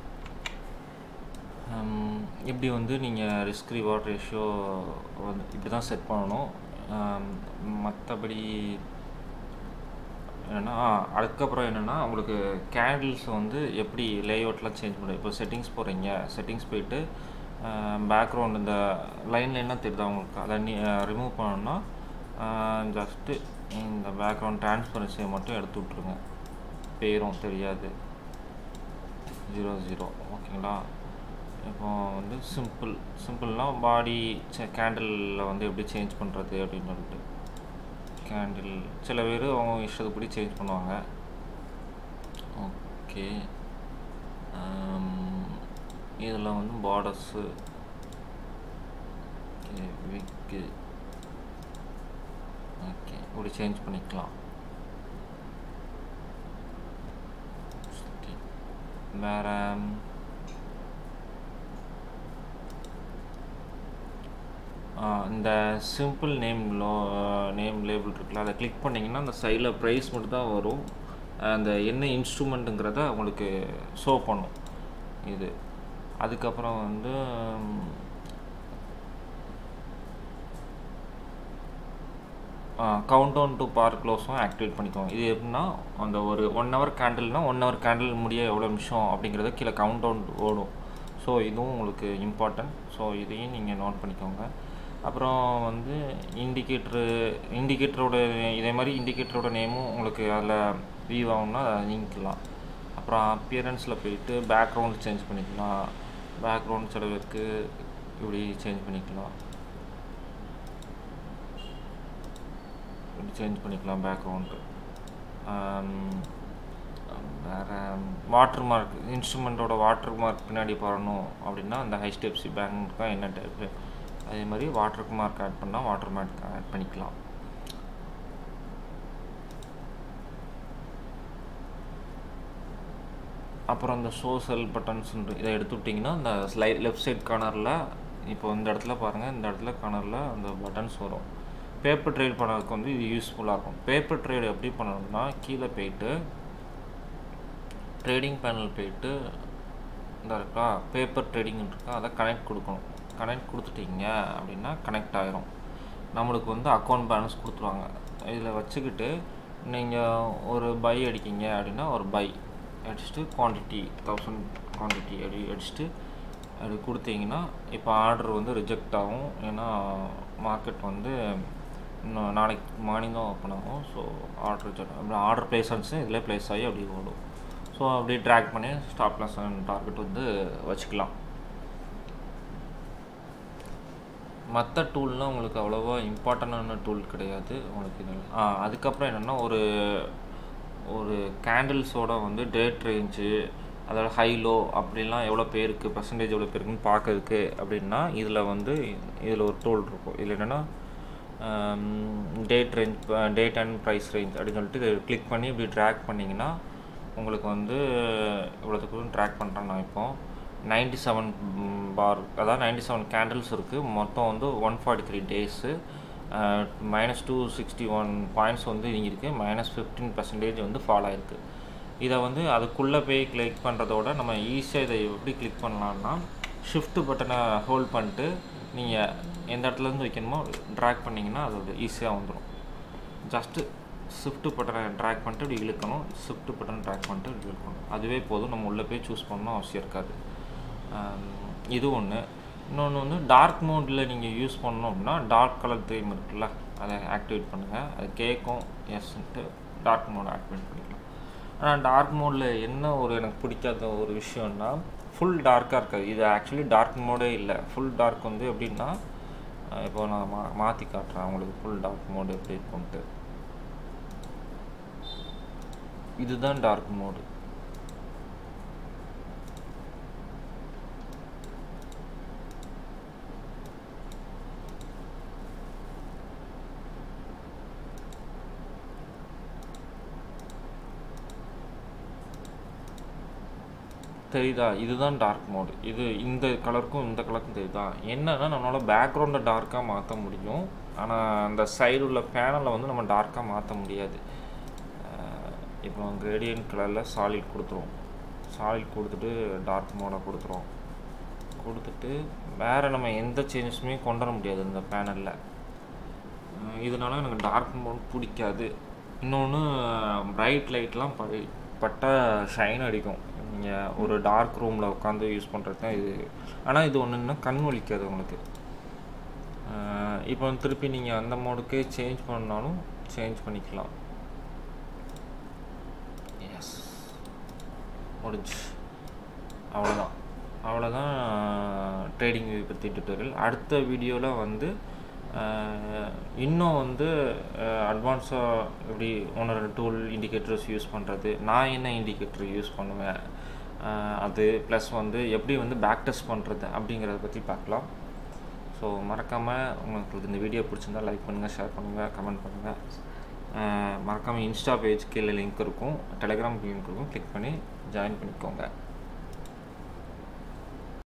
[SPEAKER 1] இப்படி வந்து நீங்கள் ரிஸ்க் ரிவார்ட் ரேஷியோ வந்து இப்படி தான் செட் பண்ணணும் மற்றபடி என்னென்னா அதுக்கப்புறம் என்னென்னா உங்களுக்கு கேண்டில்ஸ் வந்து எப்படி லேஅவுட்லாம் சேஞ்ச் பண்ணும் இப்போ செட்டிங்ஸ் போகிறீங்க செட்டிங்ஸ் போயிட்டு பேக்ரவுண்ட் இந்த லைன் லைனாக தெரியுதா உங்களுக்கு அதை நீ ரிமூவ் பண்ணணும்னா ஜஸ்ட்டு இந்த பேக்ரவுண்ட் டிரான்ஸ்பரன்சியை மட்டும் எடுத்து விட்ருங்க பேரும் தெரியாது ஜீரோ ஜீரோ ஓகேங்களா இப்போ வந்து சிம்பிள் சிம்பிள்னால் பாடி கேண்டிலில் வந்து எப்படி சேஞ்ச் பண்ணுறது அப்படின்னு சொல்லிட்டு கேண்டில் சில பேர் அவங்க இஷ்டத்துப்படி சேஞ்ச் பண்ணுவாங்க ஓகே இதில் வந்து பார்டர்ஸு ஓகே விக்கு ஓகே இப்படி சேஞ்ச் பண்ணிக்கலாம் வேற இந்த simple name low name label இருக்குல்ல அதை கிளிக் பண்ணிங்கன்னா அந்த சைடில் ப்ரைஸ் மட்டும் தான் வரும் அந்த என்ன இன்ஸ்ட்ருமெண்ட்டுங்கிறத உங்களுக்கு ஷோ பண்ணும் இது அதுக்கப்புறம் வந்து கவுண்ட் டவுன் டு பார் க்ளோஸும் ஆக்டிவேட் பண்ணிக்கோங்க இது எப்படின்னா அந்த ஒரு ஒன் ஹவர் கேண்டில்னால் ஒன் ஹவர் கேண்டில் முடிய எவ்வளோ நிமிஷம் அப்படிங்கிறத கீழே கவுண்ட் டவுன் ஓடும் ஸோ இதுவும் உங்களுக்கு இம்பார்ட்டன்ட் ஸோ இதையும் நீங்கள் நோட் பண்ணிக்கோங்க அப்புறம் வந்து இண்டிகேட்ரு இண்டிகேட்டரோட இதே மாதிரி இண்டிகேட்டரோட நேமும் உங்களுக்கு அதில் வியூ ஆகும்னா அதை நீங்கிக்கலாம் அப்புறம் அப்பியரன்ஸில் போயிட்டு பேக்ரவுண்ட் சேஞ்ச் பண்ணிக்கலாம் பேக்ரவுண்ட் சில பேருக்கு இப்படி சேஞ்ச் பண்ணிக்கலாம் இப்படி சேஞ்ச் பண்ணிக்கலாம் பேக்ரவுண்டு வேறு வாட்டர் மார்க் இன்ஸ்ட்ருமெண்ட்டோட வாட்டர் மார்க் பின்னாடி போடணும் அப்படின்னா அந்த ஹைஸ்டெப்சி பேங்க்கு என்ன டைப்பு அதே மாதிரி வாட்டர் மார்க் ஆட் பண்ணால் வாட்டர் மார்க் ஆட் பண்ணிக்கலாம் அப்புறம் இந்த சோசல் பட்டன்ஸ் இதை எடுத்து விட்டிங்கன்னா இந்த ஸ்லை லெஃப்ட் சைட் கார்னரில் இப்போ இந்த இடத்துல பாருங்கள் இந்த இடத்துல கார்னரில் அந்த பட்டன்ஸ் வரும் பேப்பர் ட்ரேட் பண்ணதுக்கு வந்து இது யூஸ்ஃபுல்லாக இருக்கும் பேப்பர் ட்ரேட் எப்படி பண்ணணும்னா கீழே போயிட்டு ட்ரேடிங் பேனல் போயிட்டு இந்த இருக்கா பேப்பர் ட்ரேடிங் இருக்கா அதை கனெக்ட் கொடுக்கணும் கனெக்ட் கொடுத்துட்டீங்க அப்படின்னா கனெக்ட் ஆயிரும் நம்மளுக்கு வந்து அக்கௌண்ட் பேலன்ஸ் கொடுத்துருவாங்க இதில் வச்சுக்கிட்டு நீங்கள் ஒரு பை அடிக்கிங்க அப்படின்னா ஒரு பை அடிச்சுட்டு குவான்டிட்டி தௌசண்ட் குவான்டிட்டி அப்படி அடிச்சுட்டு அப்படி கொடுத்தீங்கன்னா இப்போ ஆர்டர் வந்து ரிஜெக்ட் ஆகும் ஏன்னா மார்க்கெட் வந்து இன்னும் நாளைக்கு மார்னிங் தான் ஓப்பன் ஆகும் ஸோ ஆர்டர் ரிஜெக்ட் அப்படி ஆர்டர் ப்ளேஸ் ஆச்சு இதில் ப்ளேஸ் ஆகி அப்படி ஓடும் ஸோ அப்படியே ட்ராக் பண்ணி ஸ்டாப் லாஸ் அண்ட் டார்கெட் வந்து வச்சுக்கலாம் மற்ற டூல்னால் உங்களுக்கு அவ்வளோவா இம்பார்ட்டண்டான டூல் கிடையாது உங்களுக்கு இது ஆ அதுக்கப்புறம் என்னென்னா ஒரு ஒரு கேண்டில்ஸோட வந்து டேட் ரேஞ்சு அதோட ஹை லோ அப்படிலாம் எவ்வளோ பேருக்கு பர்சன்டேஜ் எவ்வளோ பேருக்குன்னு பார்க்கறதுக்கு அப்படின்னா இதில் வந்து இதில் ஒரு டூல் இருக்கும் இதில் என்னென்னா date range date and price range அப்படின்னு சொல்லிட்டு இதை கிளிக் பண்ணி இப்படி ட்ராக் பண்ணிங்கன்னா உங்களுக்கு வந்து இவ்வளோத்துக்கு ட்ராக் பண்ணுறேன் நான் இப்போ நைன்டி செவன் பார் அதாவது நைன்டி செவன் கேண்டில்ஸ் இருக்குது மொத்தம் வந்து one forty three days minus two sixty one points வந்து இருக்கு மைனஸ் ஃபிஃப்டீன் பர்சன்டேஜ் வந்து ஃபால் ஆயிருக்கு இதை வந்து அதுக்குள்ளே போய் கிளிக் பண்ணுறதோட நம்ம ஈஸியாக இதை எப்படி கிளிக் பண்ணலான்னா ஷிஃப்ட் பட்டனை ஹோல்ட் பண்ணிட்டு நீங்கள் எந்த இடத்துலேருந்து வைக்கணுமோ ட்ராக் பண்ணிங்கன்னா அது ஈஸியாக வந்துடும் ஜஸ்ட்டு ஷிஃப்ட் பட்டனை ட்ராக் பண்ணிட்டு இப்படி இழுக்கணும் ஷிஃப்ட் பட்டன் ட்ராக் பண்ணிட்டு இப்படி இழுக்கணும் அதுவே போதும் நம்ம உள்ளே போய் சூஸ் பண்ணணும் அவசியம் இருக்காது இது ஒன்று இன்னொன்று வந்து டார்க் மோடில் நீங்கள் யூஸ் பண்ணணும் அப்படின்னா டார்க் கலர் தீம் இருக்குல்ல அதை ஆக்டிவேட் பண்ணுங்கள் அது கேட்கும் எஸ்ன்ட்டு டார்க் மோட் ஆக்டிவேட் பண்ணிக்கலாம் ஆனால் டார்க் மோடில் என்ன ஒரு எனக்கு பிடிக்காத ஒரு விஷயம்னா ஃபுல் டார்க்காக இருக்காது இது ஆக்சுவலி டார்க் மோடே இல்லை ஃபுல் டார்க் வந்து எப்படின்னா இப்போ நான் மா மாற்றி காட்டுறேன் உங்களுக்கு ஃபுல் டார்க் மோடு எப்படி இருக்கும்ட்டு இதுதான் டார்க் மோடு தெரியுதா இதுதான் டார்க் மோடு இது இந்த கலருக்கும் இந்த கலருக்கும் தெரியுதா என்னன்னா நம்மளால் பேக்ரவுண்டை டார்க்காக மாற்ற முடியும் ஆனால் அந்த சைடு உள்ள பேனலை வந்து நம்ம டார்க்காக மாற்ற முடியாது இப்போ கிரேடியன்ட் கலரில் சாலிட் கொடுத்துருவோம் சாலிட் கொடுத்துட்டு டார்க் மோடை கொடுத்துருவோம் கொடுத்துட்டு வேறு நம்ம எந்த சேஞ்சஸுமே கொண்டு வர முடியாது இந்த பேனலில் இதனால எனக்கு டார்க் மோட் பிடிக்காது இன்னொன்று ப்ரைட் லைட்லாம் படி பட்டால் ஷைன் அடிக்கும் நீங்கள் ஒரு டார்க் ரூமில் உட்காந்து யூஸ் பண்ணுறது தான் இது ஆனால் இது ஒன்றுன்னா கண் வலிக்காது உங்களுக்கு இப்போ திருப்பி நீங்கள் அந்த மோடுக்கே சேஞ்ச் பண்ணாலும் சேஞ்ச் பண்ணிக்கலாம் எஸ் முடிஞ்சு அவ்வளோதான் அவ்வளோதான் ட்ரேடிங் பற்றி டியூட்டோரியல் அடுத்த வீடியோவில் வந்து இன்னும் வந்து அட்வான்ஸாக எப்படி ஒன்று ரெண்டு டூல் இண்டிகேட்டர்ஸ் யூஸ் பண்ணுறது நான் என்ன இண்டிகேட்டர் யூஸ் பண்ணுவேன் அது ப்ளஸ் வந்து எப்படி வந்து பேக் டெஸ்ட் பண்ணுறது அப்படிங்கிறத பற்றி பார்க்கலாம் ஸோ மறக்காமல் உங்களுக்கு இந்த வீடியோ பிடிச்சிருந்தா லைக் பண்ணுங்கள் ஷேர் பண்ணுங்கள் கமெண்ட் பண்ணுங்கள் மறக்காமல் இன்ஸ்டா பேஜ் கீழே லிங்க் இருக்கும் டெலிகிராம் லிங்க் இருக்கும் கிளிக் பண்ணி ஜாயின் பண்ணிக்கோங்க